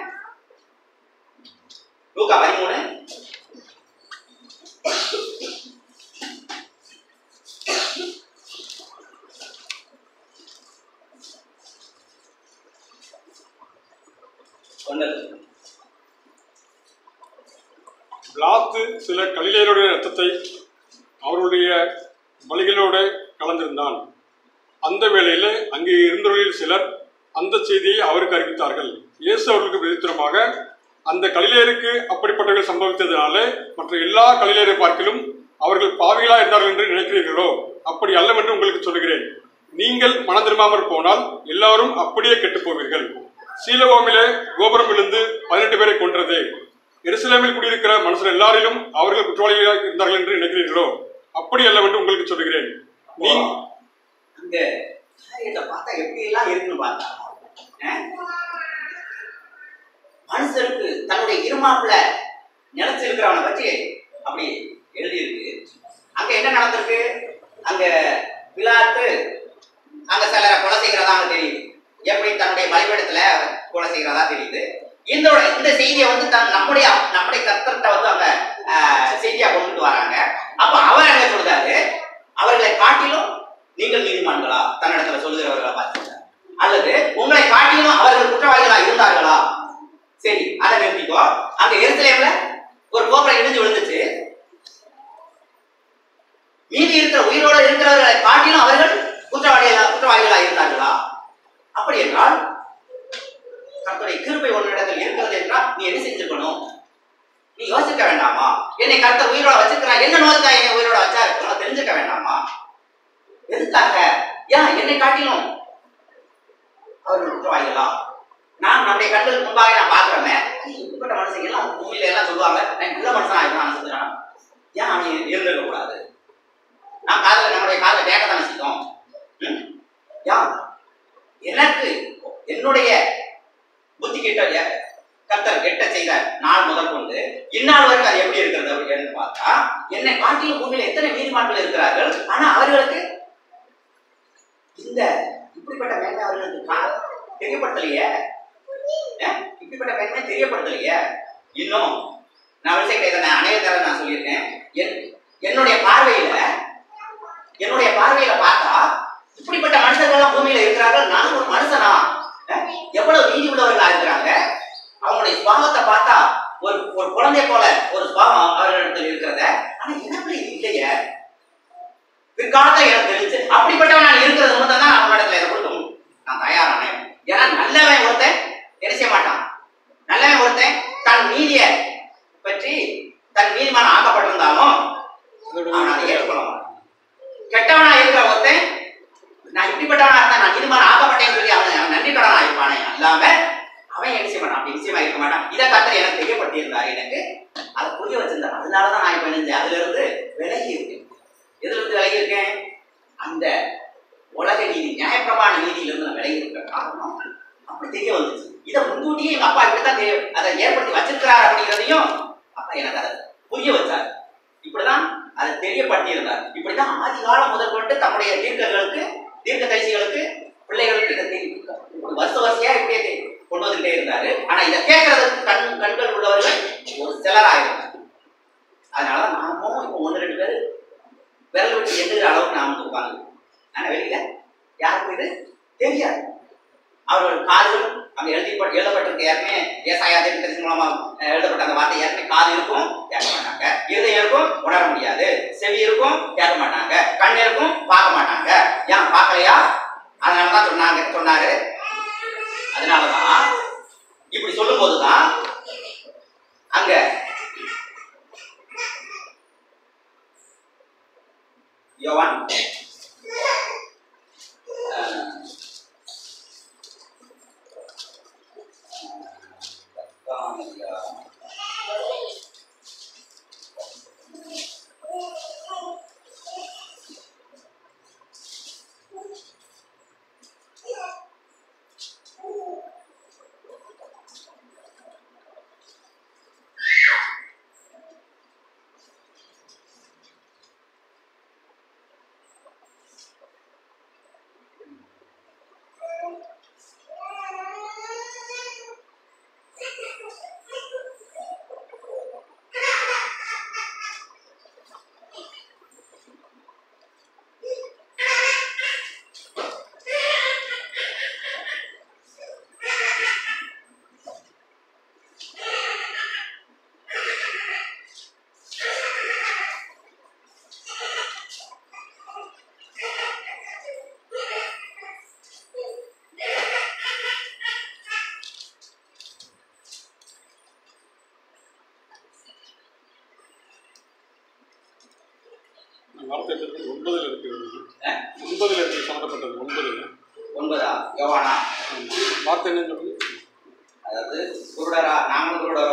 லூக்கா பதிமூணு ஒன்பது பிளாத்து சில கலிலேயருடைய ரத்தத்தை அவருடைய பலிகளோடு கலந்திருந்தான் அந்த வேளையில் அங்கே இருந்தவர்களில் சிலர் அந்த செய்தியை அவருக்கு அறிவித்தார்கள் இயேசு அவர்களுக்கு விதித்திரமாக அந்த கலிலேயருக்கு அப்படிப்பட்டவர்கள் சம்பவித்ததினால மற்ற எல்லா கலிலேயரை பார்க்கிலும் அவர்கள் பாவிகளா இருந்தார்கள் என்று நினைக்கிறீர்களோ அப்படி அல்லவென்று உங்களுக்கு சொல்கிறேன் நீங்கள் மனம் திரும்பாமற் போனால் எல்லாரும் அப்படியே கெட்டுப் போவீர்கள் சீலவோமிலே கோபுரம் விழுந்து பதினெட்டு பேரை கொன்றது எருசலேமில் குடியிருக்கிற மனுஷர் எல்லாரிலும் அவர்கள் குற்றவாளிகளாக இருந்தார்கள் என்று நினைக்கிறீர்களோ அப்படி அல்லவென்று உங்களுக்கு சொல்கிறேன் நீ அந்த காரியத்தை பார்த்தா எப்படி எல்லாம் இருக்குன்னு பார்த்தா அஹ்? மனுஷனுக்கு தன்னுடைய இருமாப்புல நினைச்சிருக்கிறவனை பற்றி அப்படி எழுதியிருக்கு அங்க என்ன நடந்திருக்கு அங்க பிலாத்து அங்க சிலரை கொலை செய்கிறதா அங்க தெரியுது எப்படி தன்னுடைய பலிபீடத்துல கொலை செய்கிறதா தெரியுது இந்த இந்த செய்தியை வந்து தன் நம்முடைய நம்முடைய கர்த்தர்கிட்ட வந்து அவங்க ஆஹ், செய்தியா கொண்டுட்டு வராங்க அப்ப அவர் என்ன சொல்றாரு அவர்களை காட்டிலும் நீங்கள் நீதிமான்களா தன்னிடத்துல சொல்லுகிறவர்களா பார்த்தீங்க அல்லது உங்களை காட்டிலும் அவர்கள் குற்றவாளிகளா இருந்தார்களா சரி அதை நிறுத்திக்கோ அங்க எருசலேம்ல ஒரு கோபுரம் இடிஞ்சு விழுந்துச்சு மீதி இருக்கிற உயிரோட இருக்கிறவர்களை காட்டிலும் அவர்கள் குற்றவாளிகளா குற்றவாளிகளா இருந்தார்களா அப்படி என்றால் கர்த்தருடைய கிருபை உன்னிடத்தில் இருக்கிறது என்றால் நீ என்ன செஞ்சிருக்கணும் நீ யோசிக்க வேண்டாமா என்னை கர்த்தர் உயிரோட வச்சிருக்கிறான் என்ன நோக்கா என்னை உயிரோட வச்சா உனக்கு தெரிஞ்சுக்க வேண்டாமா எதுக்காக ஏன் என்னை காட்டிலும் அவர்கள் குற்றவாளிகளா நான் நம்முடைய கண்களுக்கு முன்பாக நான் பார்க்கிறேன் இப்படிப்பட்ட மனுஷங்க எல்லாம் பூமியில எல்லாம் சொல்லுவாங்க நான் நல்ல மனுஷனா இருக்கான் செஞ்சான் ஏன் அவன் இருந்திருக்க கூடாது நான் காதல நம்முடைய காதல கேட்க தானே செய்யும் ம்? ஏன் எனக்கு என்னுடைய புத்தி கிட்ட கர்த்தர் கெட்ட செய்த நாள் முதல் கொண்டு இந்நாள் வரைக்கும் அது எப்படி இருக்கிறது அப்படின்னு பார்த்தா என்னை காட்டிலும் பூமியில எத்தனை நீதிமான்கள் இருக்கிறார்கள் ஆனா அவர்களுக்கு இந்த இப்படிப்பட்ட மேன்மை அவர்களுக்கு கா- தெரியப்படுத்தலையே அஹ்? இப்படிப்பட்ட மேன்மை தெரியப்படுத்தலையே இன்னும் நான் வரிசை நான் அநேக தடவை நான் சொல்லியிருக்கேன் என் என்னுடைய பார்வையில என்னுடைய பார்வையில பார்த்தா இப்படிப்பட்ட மனுஷர்கள் எல்லாம் பூமியில இருக்கிறார்கள் நான் ஒரு மனுஷனா அஹ்? எவ்வளவு நீதி உள்ளவர்களா இருக்கிறாங்க அவங்களுடைய சுவாபத்தை பார்த்தா ஒரு ஒரு குழந்தை போல ஒரு சுவாபம் அவர்களிடத்தில் இருக்கிறத ஆனா எனக்கு இது இல்லையே பிற்காலத்துல எனக்கு தெரிஞ்சு அப்படிப்பட்டவன் நான் இருக்கிறது மட்டும் தான் அவனிடத்துல இதை கொடுக்க முடியும் நான் தயாரானேன் ஏன்னா நல்லவன் ஒருத்தன் என்ன செய்ய மாட்டான் நல்லவன் ஒருத்தன் தன் நீதியை பற்றி தன் நீதிமான ஆக்கப்பட்டிருந்தாலும் அவன் அதை ஏற்றுக்கொள்ள மாட்டான் கெட்டவனா இருக்கிற ஒருத்தன் நான் இப்படிப்பட்டவனா இருந்தா நான் நீதிமான ஆக்கப்பட்டேன்னு சொல்லி அவன் அவன் நன்றி கடனா இருப்பானே அல்லாம அவன் என்ன செய்ய மாட்டான் அப்படி நிச்சயமா இருக்க மாட்டான் இதை கத்தர் எனக்கு தெரியப்படுத்தியிருந்தார் எனக்கு அதை புரிய வச்சிருந்தார் அதனாலதான் நான் இப்ப நினைஞ்சேன் அதுல இருந்து விலகி இருக்கேன் எதுல இருந்து விலகி இருக்கேன் அந்த உலக நீதி நியாயப்பிரமாண நீதியிலிருந்து நான் விலகி இருக்க காரணம் அப்படி தெரிய வந்துச்சு இதை முன்கூட்டியே எங்க அப்பா இப்படித்தான் தெரிய அதை ஏற்படுத்தி வச்சிருக்கிறார் அப்படிங்கிறதையும் அப்பா எனக்கு அதை புரிய வச்சார் இப்படிதான் அதை தெரியப்படுத்தி இருந்தார் இப்படிதான் ஆதி காலம் முதற்கொண்டு தம்முடைய தீர்க்கர்களுக்கு தீர்க்க தரிசிகளுக்கு பிள்ளைகளுக்கு இருக்கிறாரு ஆனா இதை கேட்கறதுக்கு கண் கண்கள் உள்ளவர்கள் ஒரு சிலராயிருக்காங்க அதனால நாமும் இப்போ ஒன்று ரெண்டு பேர் விரல் விட்டு எண்ணுகிற அளவுக்கு நாம இருப்பாங்க ஆனா வெளியில யாருக்கும் இது தெரியாது அவர்கள் காதுகள் அங்க எழுதி எழுதப்பட்டிருக்க ஏற்கனவே ஏசாயா தீர்க்கதரிசி மூலமா அஹ், எழுதப்பட்ட அந்த வார்த்தை ஏற்கனவே காது இருக்கும் கேட்க மாட்டாங்க இருதயம் இருக்கும் உணர முடியாது செவி இருக்கும் கேட்க மாட்டாங்க கண் இருக்கும் பார்க்க மாட்டாங்க ஏன் பார்க்கலையா அதனாலதான் சொன்னாங்க சொன்னாரு அதனாலதான் இப்படி சொல்லும் போதுதான் அங்க யோவான் அஹ், தத்தானியா. வார்த்தை இருக்கு ஒன்பதுல இருக்கிறது ஒன்பதுல இருக்கு சம்மந்தப்பட்டது ஒன்பதுல ஒன்பதா யோவானா ஆமா. வார்த்தை என்ன சொல்லுங்க அதாவது குருடரா நாங்களும் குருடரோ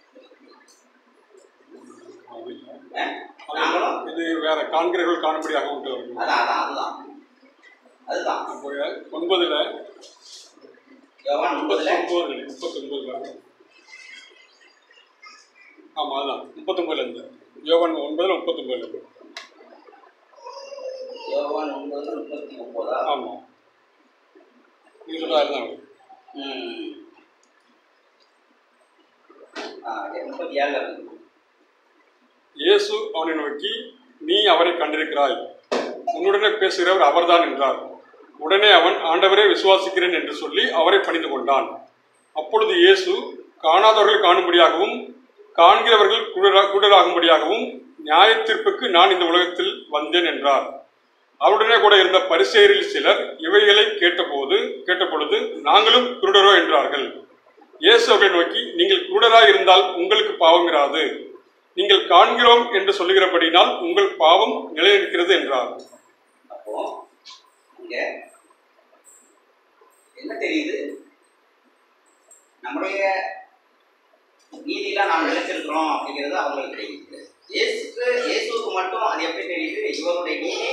அது இல்லை. அஹ், நாங்களும் இது வேற காண்கிறவர்கள் காணும்படியாக விட்டு வரும் அதான் அதான் அதுதான் அதுதான் அப்போ ஒன்பதுல யோவான் முப்பதுல முப்பத்தொன்பது முப்பத்தொன்பது பாருங்க ஆமா அதான் முப்பத்தொன்பதுல இருந்து யோவான் ஒன்பதுல முப்பத்தொன்பதுல இருந்து யோவான் ஒன்பது முப்பத்தி ஒன்பதா ஆமா நீங்க சொல்றதா இருந்தா வரும். ம். ஆ, முப்பத்தி ஏழுல இருக்கு இயேசு அவனை நோக்கி நீ அவரை கண்டிருக்கிறாய் உன்னுடனே பேசுகிறவர் அவர்தான் என்றார் உடனே அவன் ஆண்டவரே விசுவாசிக்கிறேன் என்று சொல்லி அவரை பணிந்து கொண்டான் அப்பொழுது இயேசு காணாதவர்கள் காணும்படியாகவும் காண்கிறவர்கள் குருடரா- குருடராகும்படியாகவும் நியாயத்தீர்ப்புக்கு நான் இந்த உலகத்தில் வந்தேன் என்றார் அவருடனே கூட இருந்த பரிசேயரில் சிலர் இவைகளை கேட்டபோது கேட்டபொழுது நாங்களும் குருடரோ என்றார்கள் இயேசு அவர்களை நோக்கி நீங்கள் குருடராய் இருந்தால் உங்களுக்கு பாவம் இராது நீங்கள் காண்கிறோம் என்று சொல்லுகிறபடினால் உங்கள் பாவம் நிலைநிற்கிறது என்றார் அப்போ இங்க என்ன தெரியுது நம்முடைய நீதியில நாம் நிலைச்சிருக்கிறோம் அப்படிங்கிறது அவங்களுக்கு தெரியுது இயேசுக்கு இயேசுக்கு மட்டும் அது எப்படி தெரியுது இவருடைய நீதி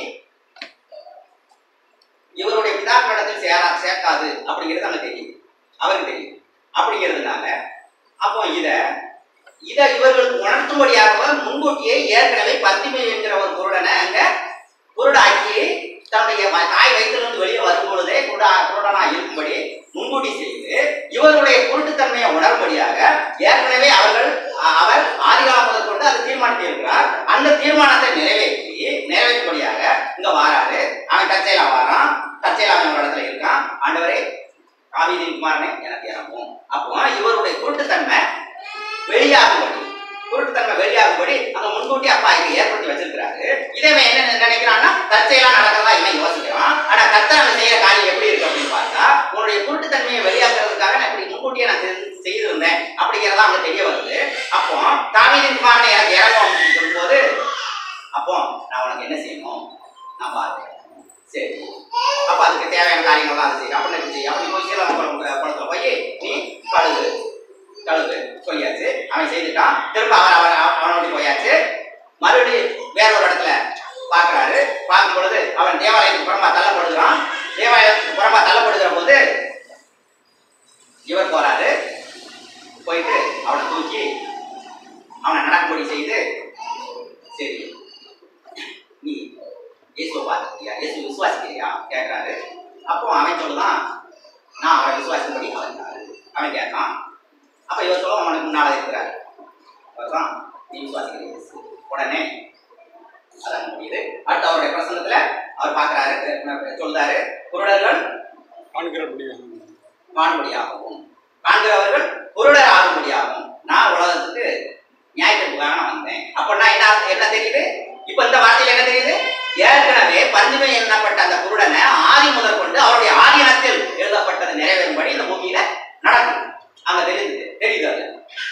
இவருடைய பிதாக்களிடத்தில் சேரா சேர்க்காது அப்படிங்கிறது அங்க தெரியுது அவருக்கு தெரியும் அப்படிங்கிறதுனால அப்போ இத இதை இவர்களுக்கு உணர்த்தும்படியாக முன்கூட்டியே ஏற்கனவே பத்திமை என்கிற ஒரு குருடனை அங்க குருடாக்கி தன்னுடைய வ- தாய் வயிற்றிலிருந்து வெளியே வரும் பொழுதே குருடா குருடனா இருக்கும்படி முன்கூட்டி செய்து இவருடைய குருட்டுத்தன்மையை உணரும்படியாக ஏற்கனவே அவர்கள் அ- அவர் ஆதிகாலம் முதல் கொண்டு அதை தீர்மானித்து இருக்கிறார் அந்த தீர்மானத்தை நிறைவேற்றி நிறைவேற்றும்படியாக இங்க வாராரு அவன் தற்செயலா வாரான் தற்செயலா அவன் ஒரு இடத்துல இருக்கான் ஆண்டவரே காவிரி குமாரனே எனக்கு இறங்கும் அப்போ இவருடைய குருட்டுத்தன்மை வெளியாகும்படி குருட்டுத்தன்மை வெளியாகும்படி அங்க முன்கூட்டி அப்பா இங்க ஏற்படுத்தி வச்சிருக்கிறாரு இதை இவன் என்ன நினைக்கிறான்னா தற்செயலா நடக்கிறதா இவன் யோசிக்கிறான் ஆனா கர்த்தர் அவன் செய்யற காரியம் எப்படி இருக்கு அப்படின்னு பார்த்தா உன்னுடைய குருட்டுத்தன்மையை வெளியாக்குறதுக்காக நான் இப்படி முன்கூட்டியே நான் செஞ்சு- செய்திருந்தேன் அப்படிங்கிறதா அங்க தெரிய வருது அப்போ தாவீதின் குமாரனை எனக்கு இறங்கும் அப்படின்னு சொல்லும்போது அப்போ நான் உனக்கு என்ன செய்யணும் நான் பார்க்கிறேன் சரி அப்ப அதுக்கு தேவையான காரியங்கள்லாம் அதை செய்யும் அப்படின்னு செய்யும் அப்படி போய் சீலம் குளத்துல போய் நீ கழுகு கழுகு சொல்லியாச்சு அவன் செய்துட்டான் திரும்ப அவர் அவர் அவனோட போயாச்சு மறுபடியும் வேற ஒரு இடத்துல பார்க்கறாரு பார்க்கும் பொழுது அவன் தேவாலயத்துக்கு புறம்பா தள்ளப்படுகிறான் தேவாலயத்துக்கு புறம்பா தள்ளப்படுகிற போது இவர் போறாரு போயிட்டு அவனை தூக்கி அவனை நடக்கும்படி செய்து சரி நீ இயேசுவை பார்த்துக்கிறியா இயேசு விசுவாசிக்கிறியா கேட்கிறாரு அப்போ அவன் சொல்லுதான் நான் அவரை விசுவாசிக்கும்படி அவன் அவன் கேட்கான் அப்ப இவர் சொல்ல அவனுக்கு முன்னால இருக்கிறார் அவர்தான் நீ விசுவாசிக்கிற இயேசு உடனே அதான் முடியுது அடுத்து அவருடைய பிரசங்கத்துல அவர் பார்க்கிறாரு அஹ் சொல்றாரு குருடர்கள் காண்கிறபடியாக காணும்படியாகவும் காண்கிறவர்கள் குருடர் ஆகும்படியாகவும் நான் உலகத்துக்கு நியாயத்திற்காக நான் வந்தேன் அப்படின்னா என்ன அர்த்தம்? என்ன தெரியுது இப்ப இந்த வார்த்தையில என்ன தெரியுது ஏற்கனவே பஞ்சுமை எண்ணப்பட்ட அந்த குருடனை ஆதி முதல் கொண்டு அவருடைய ஆதீனத்தில் எழுதப்பட்டது நிறைவேறும்படி இந்த பூமியில நடக்கும் அங்க தெரியுது தெரியுது அது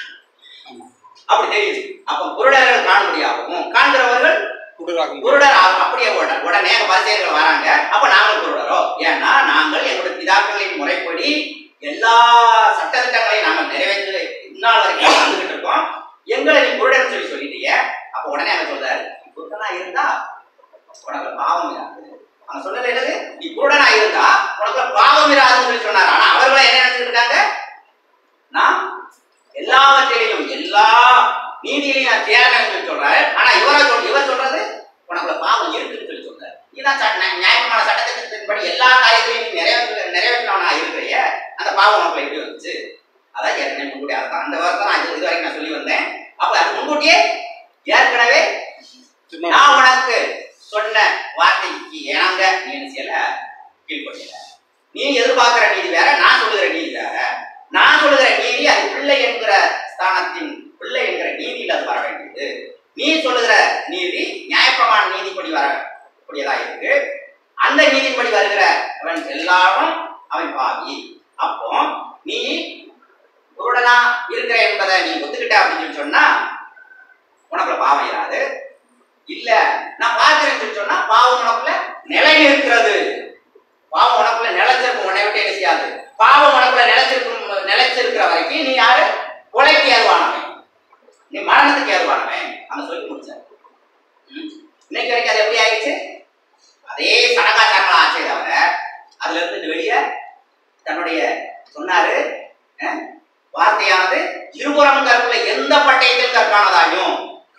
அப்படி தெரியுது அப்ப குருடர்கள் காணும்படியாகவும் காண்கிறவர்கள் குருடராகும் குருடர் ஆகும் அப்படியே உடனே உடனே எங்க பரிசெயர்கள் வராங்க அப்ப நாங்கள் குருடரோ ஏன்னா நாங்கள் எங்களுடைய பிதாக்களின் முறைப்படி எல்லா சட்டத்திட்டங்களையும் நாங்கள் நிறைவேற்ற இந்நாள் வரைக்கும் வந்துகிட்டு இருக்கோம் எங்களை நீ குருடன் சொல்லி சொல்லிட்டீங்க அப்ப உடனே அவன் சொல்றாரு "நீ குருடனா இருந்தா உனக்கு பாவம் இராது அவன் சொன்னது என்னது நீ குருடனா இருந்தா உனக்கு பாவம் இராதுன்னு சொல்லி சொன்னார் ஆனா அவர்கள் என்ன நினைச்சிட்டு இருக்காங்க நான் எல்லாவற்றிலையும் எல்லா நீதியிலையும் நான் தேர்ந்தேன்னு சொல்லி சொல்றாரு ஆனா இவரை சொல் இவர் சொல்றது உனக்குள்ள பாவம் இருக்குன்னு சொல்லி சொல்றாரு இதான் சட்ட நியாய- நியாயமான சட்டத்திட்டத்தின்படி எல்லா காரியத்திலையும் நீ நிறைவேற்ற நிறைவேற்றவனா இருக்கிறைய அந்த பாவம் உனக்குள்ள எப்படி வந்துச்சு அதான் ஏற்கனவே முன்கூட்டியே அதான் அந்த வார்த்தை நான் இது இது வரைக்கும் நான் சொல்லி வந்தேன் அப்ப அது முன்கூட்டியே ஏற்கனவே நான் உனக்கு சொன்ன வார்த்தைக்கு இணங்க நீ என்ன செய்யல கீழ்படியல நீ எதிர்பார்க்கிற நீதி வேற நான் சொல்லுகிற நீதி வேற நான் சொல்லுகிற நீதி அது பிள்ளை என்கிற ஸ்தானத்தின் பிள்ளை என்கிற நீதியில் அது வர வேண்டியது நீ சொல்லுகிற நீதி நியாயப்பிரமாண நீதிப்படி வரக்கூடியதா இருக்கு அந்த நீதிப்படி வருகிற அவன் எல்லாரும் அவன் பாவி அப்போ நீ குருடனா இருக்கிற என்பதை நீ ஒத்துக்கிட்ட அப்படின்னு சொல்லி சொன்னா உனக்குள்ள பாவம் இராது இல்ல நான் பார்க்கிறேன்னு சொல்லி சொன்னா பாவம் உனக்குள்ள நிலை இருக்கிறது பாவம் உனக்குள்ள நிலைச்சிருக்கும் உன்னை விட்டு என்ன செய்யாது பாவம் உனக்குள்ள நிலைச்சிருக்கும் நிலைச்சிருக்கிற வரைக்கும் நீ யாரு கொலைக்கு ஏதுவானவன் நீ மரணத்துக்கு ஏதுவானவன் அங்க சொல்லி முடிச்சார் ம். இன்னைக்கு வரைக்கும் அது எப்படி ஆயிடுச்சு அதே சடங்காச்சாரங்களா ஆச்சே தவிர அதுல இருந்து இந்த வெளிய தன்னுடைய சொன்னாரு அஹ், வார்த்தையானது இருபுறம் கற்குள்ள எந்த பட்டயத்தில் கற்கானதாயும்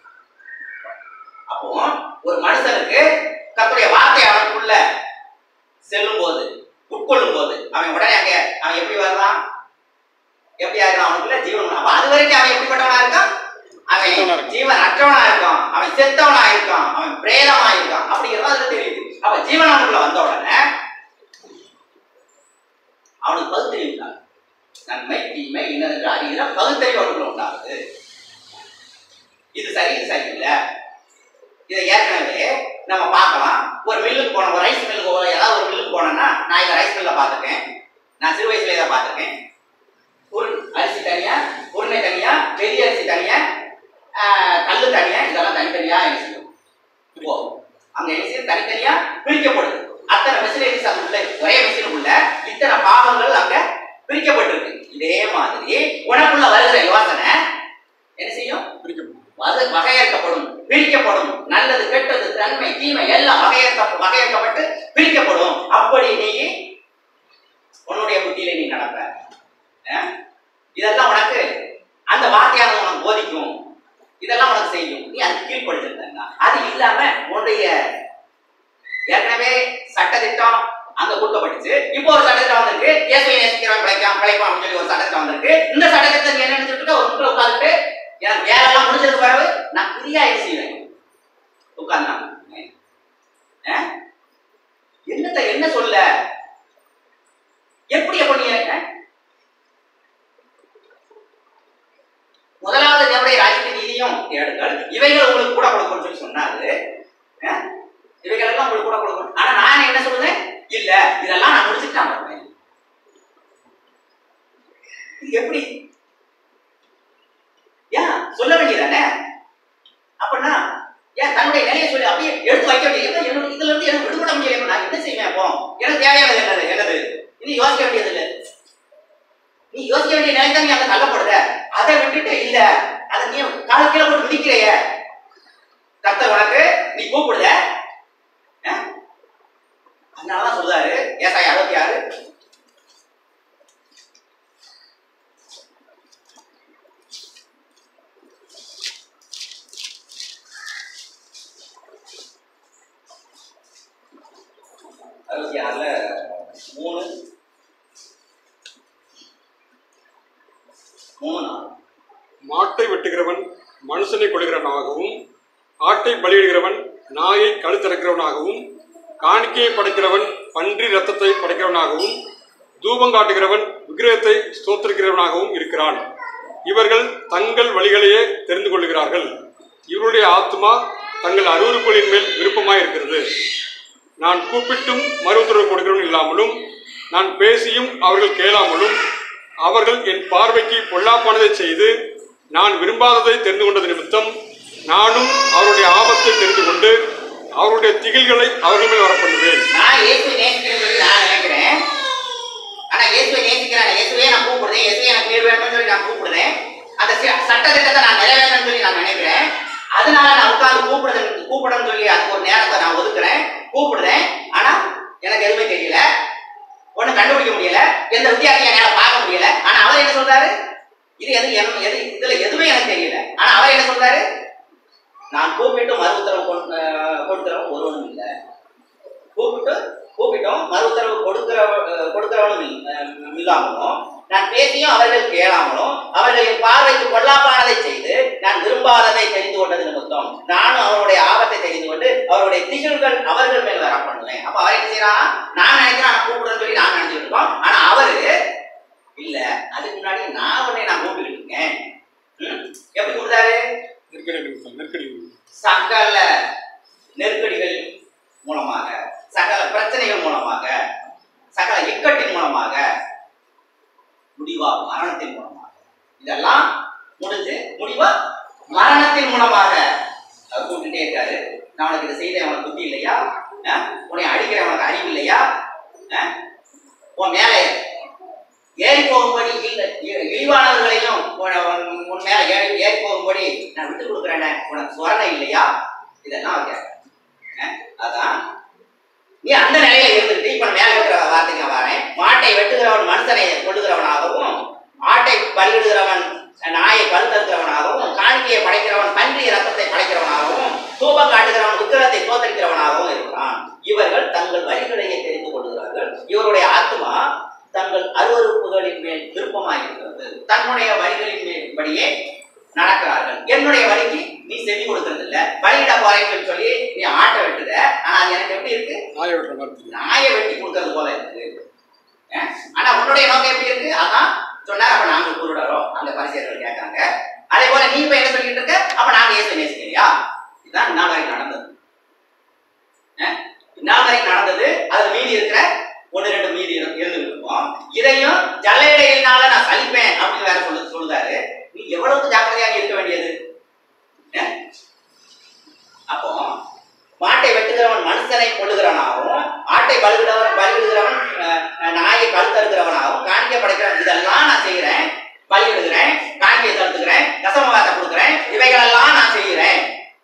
அப்போ ஒரு மனுஷனுக்கு கர்த்தருடைய வார்த்தை அவனுக்குள்ள செல்லும் போது உட்கொள்ளும் போது அவன் உடனே அங்க அவன் எப்படி வருவான் எப்படி ஆயிருக்கான் அவனுக்குள்ள ஜீவன் அப்ப அது வரைக்கும் அவன் எப்படிப்பட்டவனா இருக்கான் செத்தவனா அவன் இருக்கான். ஜீவன் அற்றவனா இருக்கான் அவன் செத்தவனா இருக்கான் அவன் பிரேதமா இருக்கான் அப்படிங்கிறது அதுல தெரியுது அப்ப ஜீவன் அவனுக்குள்ள வந்த உடனே அவனுக்கு பகுத்தறிவு உண்டாகுது நன்மை தீமை இன்னதென்று அறிகிற பகுத்தறிவு அவனுக்குள்ள உண்டாகுது இது சரி இது சரியில்லை இதை ஏற்கனவே நம்ம பார்க்கலாம் ஒரு மில்லுக்கு போனோம் ஒரு ரைஸ் மில்லுக்கு போ- ஏதாவது ஒரு மில்லுக்கு போனோம்னா நான் இதை ரைஸ் மில்ல பார்த்துருக்கேன் நான் சிறு வயசுல இதை பார்த்துருக்கேன் ஒரு அரிசி தனியா உருளை தனியா பெரிய அரிசி தனியா ஆஹ், கல்லு தனியா இதெல்லாம் தனித்தனியா என்ன செய்யும் இப்போ அங்க என்ன செய்யும் தனித்தனியா பிரிக்கப்படுது அத்தனை மெஷினரிஸ் அதுக்குள்ள ஒரே மிஷினுக்குள்ள இத்தனை பாகங்கள் அங்க பிரிக்கப்பட்டிருக்கு இதே மாதிரி உனக்குள்ள வருகிற யோசனை என்ன செய்யும் பிரிக்கப்படும் அது வகையேற்கப்படும் பிரிக்கப்படும் நல்லது கெட்டது நன்மை தீமை எல்லாம் வகையேற்க வகையேற்கப்பட்டு பிரிக்கப்படும் அப்படி நீ உன்னுடைய புத்தியில நீ நடப்ப அஹ்? இதெல்லாம் உனக்கு அந்த வார்த்தையானது உனக்கு போதிக்கும் இதெல்லாம் உனக்கு செய்யும் நீ அது கீழ்ப்படுத்திருந்தா அது இல்லாம உன்னுடைய ஏற்கனவே சட்டத்திட்டம் அங்க கொடுக்கப்பட்டுச்சு இப்போ ஒரு சட்டத்திட்டம் வந்திருக்கு இயேசுவை நேசிக்கிறவன் பிழைக்கான் பிழைப்பான் அப்படின்னு சொல்லி ஒரு சட்டத்திட்டம் வந்திருக்கு இந்த சட்டத்திட்டத்தை நீ என்ன நினைச்சிட்டு இருக்க ஒரு முக்கில் உட்காந்துட்டு எனக்கு வேலையெல்லாம் முடிஞ்சதுக்கு பிறகு நான் ஃப்ரீயா என்ன செய்வேன் உட்கார்ந்தான் என்னத்த என்ன சொல்ல எப்படி அப்ப நீ அஹ்? முதலாவது தேவடைய ராஜ்யத்தின் நீதியும் தேடுங்கள் இவைகள் உங்களுக்கு கூட கொடுக்கும் சொல்லி சொன்னாரு அஹ்? இவைகள் எல்லாம் உங்களுக்கு கூட கொடுக்கும் ஆனா நான் என்ன சொல்லுவேன் இல்ல இதெல்லாம் நான் முடிச்சுட்டு நான் வருவேன் இது எப்படி ஏன் சொல்ல வேண்டியதானே அப்படின்னா ஏன் தன்னுடைய நிலையை சொல்லி அப்படியே எடுத்து வைக்க வேண்டியது ஏன்னா என்னோட இதுல இருந்து எனக்கு விடுபட முடியல நான் என்ன செய்வேன் அப்போ எனக்கு தேவையானது என்னது என்னது இது யோசிக்க வேண்டியது இல்லை நீ யோசிக்க வேண்டிய நிலை தான் நீ அங்க தள்ளப்படுத அதை விட்டுட்டு இல்ல அதை நீ கால் கீழே போட்டு மிதிக்கிறைய கர்த்தர் உனக்கு நீ கூப்பிடுத அஹ்? அதனாலதான் சொல்றாரு ஏசாய் அறுபத்தி ஆறு அறுபத்தி ஆறுல மூணு மூணு நாள் மாட்டை வெட்டுகிறவன் மனுஷனை கொள்கிறவனாகவும் ஆட்டை பலியிடுகிறவன் நாயை கழுத்திறக்கிறவனாகவும் காணிக்கையை படைக்கிறவன் பன்றி ரத்தத்தை படைக்கிறவனாகவும் தூபம் காட்டுகிறவன் விக்கிரகத்தை ஸ்தோத்திரிக்கிறவனாகவும் இருக்கிறான் இவர்கள் தங்கள் வழிகளையே தெரிந்து கொள்கிறார்கள் இவருடைய ஆத்மா தங்கள் அருவருப்புகளின் மேல் விருப்பமாய் இருக்கிறது நான் கூப்பிட்டும் மறு உத்தரவு கொடுக்கிறவன் இல்லாமலும் நான் பேசியும் அவர்கள் கேளாமலும் அவர்கள் என் பார்வைக்கு பொல்லாப்பானதை செய்து நான் விரும்பாததை தெரிந்து கொண்டது நிமித்தம் நானும் அவருடைய ஆபத்தை தெரிந்து கொண்டு அவருடைய திகில்களை அவர்கள் மேல் வரப்பண்ணுவேன் நான் இயேசுவை நேசிக்கிறேன்னு சொல்லி நான் நினைக்கிறேன் ஆனா இயேசுவை நேசிக்கிறேன் இயேசுவே நான் கூப்பிடுறேன் இயேசுவே எனக்கு நீர் வேணும்னு சொல்லி நான் கூப்பிடுறேன் அந்த சி- சட்ட திட்டத்தை நான் நிறைவேறணும்னு சொல்லி நான் நினைக்கிறேன் அதனால நான் உட்கார்ந்து கூப்பிடுறது கூப்பிடணும்னு சொல்லி அதுக்கு ஒரு நேரத்தை நான் ஒதுக்குறேன் கூப்பிடுறேன் ஆனா எனக்கு எதுவுமே தெரியல ஒண்ணும் கண்டுபிடிக்க முடியல எந்த வித்தியாசம் என்னால பார்க்க முடியல ஆனா அவர் என்ன சொல்றாரு இது எது என்ன- எது இதுல எதுவுமே எனக்கு தெரியல ஆனா அவர் என்ன சொல்றாரு நான் கூப்பிட்டு மறு உத்தரவு கொடு- அஹ் கொடுக்கிறவன் ஒருவனும் இல்லை கூப்பிட்டு கூப்பிட்டோம் மறு உத்தரவு கொடுக்கிற அஹ் கொடுக்கிறவனும் இல்- அஹ் இல்லாமலும் நான் பேசியும் அவர்கள் கேளாமலும் அவர்களின் பார்வைக்கு பொல்லாப்பானதை செய்து நான் விரும்பாததை தெரிந்து கொண்டது நிமித்தம் நானும் அவருடைய ஆபத்தை தெரிந்து கொண்டு அவருடைய திகில்கள் அவர்கள் மேல் வர பண்ணுவேன் அப்ப அவர் என்ன செய்யறான் நான் நினைக்கிறேன் நான் கூப்பிடுறேன்னு சொல்லி நான் நினைச்சிட்டு இருக்கோம் ஆனா அவரு இல்ல அதுக்கு முன்னாடி நான் உன்னை நான் கூப்பிட்டு இருக்கேன் ம்? எப்படி கூப்பிட்டாரு நெருக்கடி நிமித்தம் நெருக்கடி நிமித்தம். சகல நெருக்கடிகள் மூலமாக சகல பிரச்சனைகள் மூலமாக சகல இக்கட்டின் மூலமாக முடிவா மரணத்தின் மூலமாக இதெல்லாம் முடிஞ்சு முடிவா மரணத்தின் மூலமாக அவர் கூப்பிட்டுட்டே இருக்காரு நான் உனக்கு இதை செய்த உனக்கு புத்தி இல்லையா அஹ்? உன்னை அடிக்கிற உனக்கு அறிவு இல்லையா அஹ்? உன் மேலே ஏறி போகும்படி இல்ல இ- இழிவானவர்களையும் உன- உன் உன் மேல ஏறி ஏறி போகும்படி நான் விட்டு கொடுக்குறேனே உனக்கு சுரணை இல்லையா இதெல்லாம் அவர் கேட்கறாரு. அஹ்? அதான் நீ அந்த நிலையில இருந்துட்டு இப்ப நான் மேல இருக்கிற வார்த்தைக்கு நான் வரேன் மாட்டை வெட்டுகிறவன் மனுஷனை கொள்ளுகிறவனாகவும் ஆட்டை பலியிடுகிறவன் நாயை கழுத்தறுக்கிறவனாகவும் காணிக்கையை படைக்கிறவன் பன்றி ரத்தத்தை படைக்கிறவனாகவும் தூபம் காட்டுகிறவன் உக்கிரத்தை தோத்தரிக்கிறவனாகவும் இருக்கிறான் இவர்கள் தங்கள் வழிகளையே தெரிந்து கொள்கிறார்கள் இவருடைய ஆத்மா தங்கள் அருவருப்புகளின் மேல் விருப்பமாயிருக்கிறது தன்னுடைய வழிகளின் மேல் படியே நடக்கிறார்கள் என்னுடைய வழிக்கு நீ செவி கொடுக்கறது இல்ல பலியிட போறேன்னு சொல்லி நீ ஆட்டை வெட்டுத ஆனா அது எனக்கு எப்படி இருக்கு நாயை வெட்டுற மாதிரி தெரியும். நாயை வெட்டி கொடுக்கறது போல இருக்கு அஹ்? ஆனா உன்னுடைய நோக்கம் எப்படி இருக்கு அதான் சொன்னார் அப்ப நாங்கள் குருடரோம் அந்த பரிசெயர்கள் கேட்கறாங்க அதே போல நீ இப்ப என்ன சொல்லிட்டு இருக்க அப்ப நாங்க இயேசு நேசிக்கலையா இதுதான் இந்நாள் வரைக்கும் நடந்தது அஹ்? இந்நாள் வரைக்கும் நடந்தது அது மீதி இருக்கிற ஒன்று ரெண்டு மீதி இரு- இருந்துகிட்டு இருக்கோம் இதையும் ஜல்லையினால நான் சலிப்பேன் அப்படின்னு வேற சொல்லு சொல்லுதாரு நீ எவ்வளவு ஜாக்கிரதையா நீ இருக்க வேண்டியது அஹ்? அப்போ மாட்டை வெட்டுகிறவன் மனுஷனை கொள்ளுகிறவனாகவும் ஆட்டை பழுகிறவன் பலியிடுகிறவன் அஹ், அஹ், நாயை கழுத்தறுக்கிறவனாகவும் காணிக்கை படைக்கிறவன் இதெல்லாம் நான் செய்கிறேன் பலியிடுகிறேன் காணிக்கையை தடுத்துக்கிறேன் தசமவாதத்தை கொடுக்குறேன் இவைகளெல்லாம் நான் செய்கிறேன்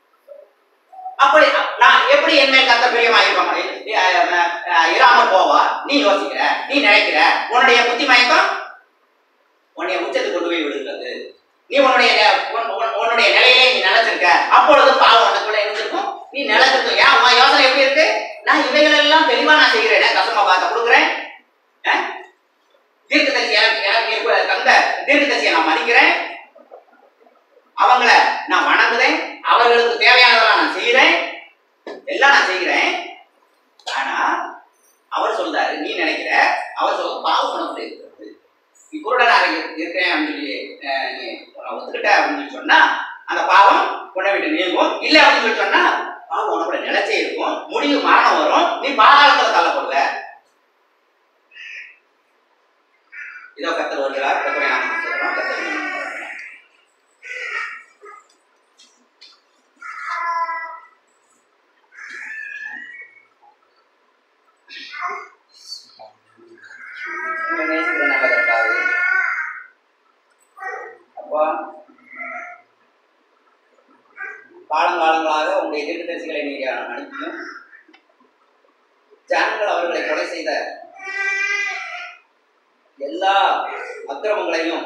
அப்படி நான் எப்படி என் மேல் கத்த பிரியமாயிருக்கோம் இராம போவா நீ யோசிக்கிற நீ நினைக்கிற உன்னுடைய புத்தி மயக்கம் உன்னைய உச்சத்துக்கு கொண்டு போய் விடுகிறது நீ உன்னுடைய நெ- உன்- உன்- உன்னுடைய நிலையிலே நீ நினைச்சிருக்க அப்பொழுது பாவம் உனக்குள்ள இருந்திருக்கும் நீ நினைச்சிருக்கும் ஏன் உன் யோசனை எப்படி இருக்கு நான் இவைகள் எல்லாம் தெளிவா நான் செய்கிறேன் கசமா பார்த்த கொடுக்குறேன் தீர்க்கதரிசி எனக்கு எனக்கு இருப்ப தந்த தீர்க்கதரிசியை நான் மதிக்கிறேன் அவங்கள நான் வணங்குறேன் அவர்களுக்கு தேவையானதெல்லாம் நான் செய்கிறேன் எல்லாம் நான் செய்கிறேன் ஆனா அவர் சொல்றாரு நீ நினைக்கிற அவர் சொல்ல பாவம் உனக்குள்ள இருக்கிறது நீ குருடனாக இரு- இருக்கிறேன் அப்படின்னு சொல்லி அஹ், நீ உன்னை ஒத்துக்கிட்ட அப்படின்னு சொல்லி சொன்னா அந்த பாவம் உன்னை விட்டு நீங்கும் இல்லை அப்படின்னு சொல்லி சொன்னா பாவம் உனக்குள்ள நிலைச்சே இருக்கும் முடிவு மரணம் வரும் நீ பாதாளத்துல தள்ளப்படுவ இதோ கத்தர் வருகிறார் கத்தரை நாம சொல்றோம் கத்தரை நாம சொல்றோம். உங்களை நேசிக்கிற நல்ல கர்த்தாவே, அப்பா காலங்காலங்களாக உங்களுடைய தீர்க்கதரிசிகளை நீங்க அனுப்பியும் ஜனங்கள் அவர்களை கொலை செய்த எல்லா அக்கிரமங்களையும்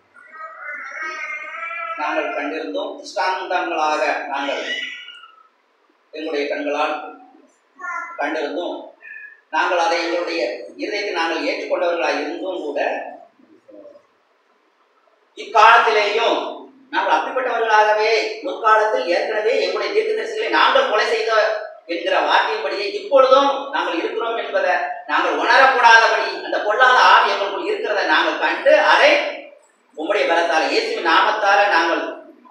நாங்கள் கண்டிருந்தோம் திஷ்டாந்தங்களாக நாங்கள் எங்களுடைய கண்களால் கண்டிருந்தோம் நாங்கள் அதை எங்களுடைய இருதயத்தில் நாங்கள் ஏற்றுக்கொண்டவர்களாக இருந்தும் கூட இக்காலத்திலேயும் நாங்கள் அப்படிப்பட்டவர்களாகவே முற்காலத்தில் ஏற்கனவே எங்களுடைய தீர்க்கதரிசிகளை நாங்கள் கொலை செய்த என்கிற வார்த்தையின்படியே இப்பொழுதும் நாங்கள் இருக்கிறோம் என்பதை நாங்கள் உணரக்கூடாதபடி அந்த பொல்லாத ஆவி எங்களுக்குள் இருக்கிறதை நாங்கள் கண்டு அதை உம்முடைய பலத்தால இயேசுவின் நாமத்தால நாங்கள்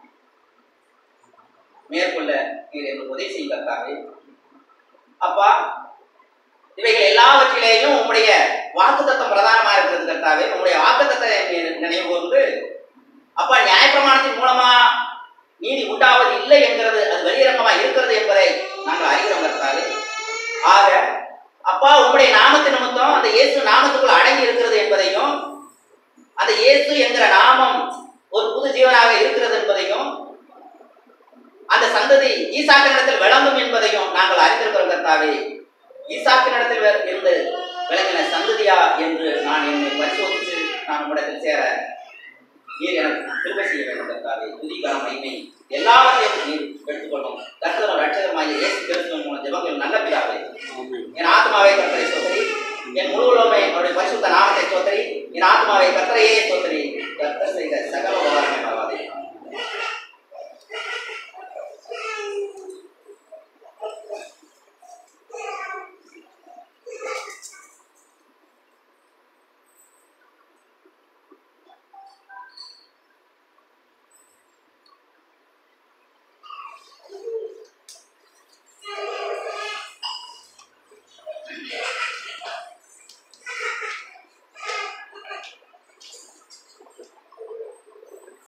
மேற்கொள்ள நீர் எங்களுக்கு உதவி செய்வதற்காக அப்பா இவைகள் எல்லாவற்றிலேயும் உம்முடைய வாக்குத்தத்தம் பிரதானமா இருக்கிறது கர்த்தாவே உம்முடைய வாக்குத்தத்தை நினைவு கூர்ந்து அப்பா நியாயப்பிரமாணத்தின் மூலமா நீதி உண்டாவது இல்லை என்கிறது அது வெளியிறக்கமா இருக்கிறது என்பதை நாங்கள் அறிகிறோம் கர்த்தாவே ஆக அப்பா உம்முடைய நாமத்து நிமித்தம் அந்த இயேசு நாமத்துக்குள் அடங்கி இருக்கிறது என்பதையும் அந்த இயேசு என்கிற நாமம் ஒரு புது ஜீவனாக இருக்கிறது என்பதையும் அந்த சந்ததி ஈசாக்கினிடத்தில் விளங்கும் என்பதையும் நாங்கள் அறிந்திருக்கிறோம் கர்த்தாவே ஈசாக்கினிடத்தில் வே- இருந்து விளங்கின சந்ததியா என்று நான் என்னை பரிசோதித்து நான் உம்மிடத்தில் சேர நீர் எனக்கு கிருபை செய்ய வேண்டும் கர்த்தாவே துதிக்கான மகிமை எல்லாவற்றையும் நீர் எடுத்துக்கொள்ளும் கர்த்தரும் ரட்சகமாகிய இயேசு கிறிஸ்துவின் மூலம் ஜெபங்கள் நல்ல பிதாவே ஆமென். என் ஆத்மாவை கர்த்தரை சோதரி என் முழு உலகமே அவருடைய பரிசுத்த நாமத்தை சோதரி என் ஆத்மாவை கர்த்தரை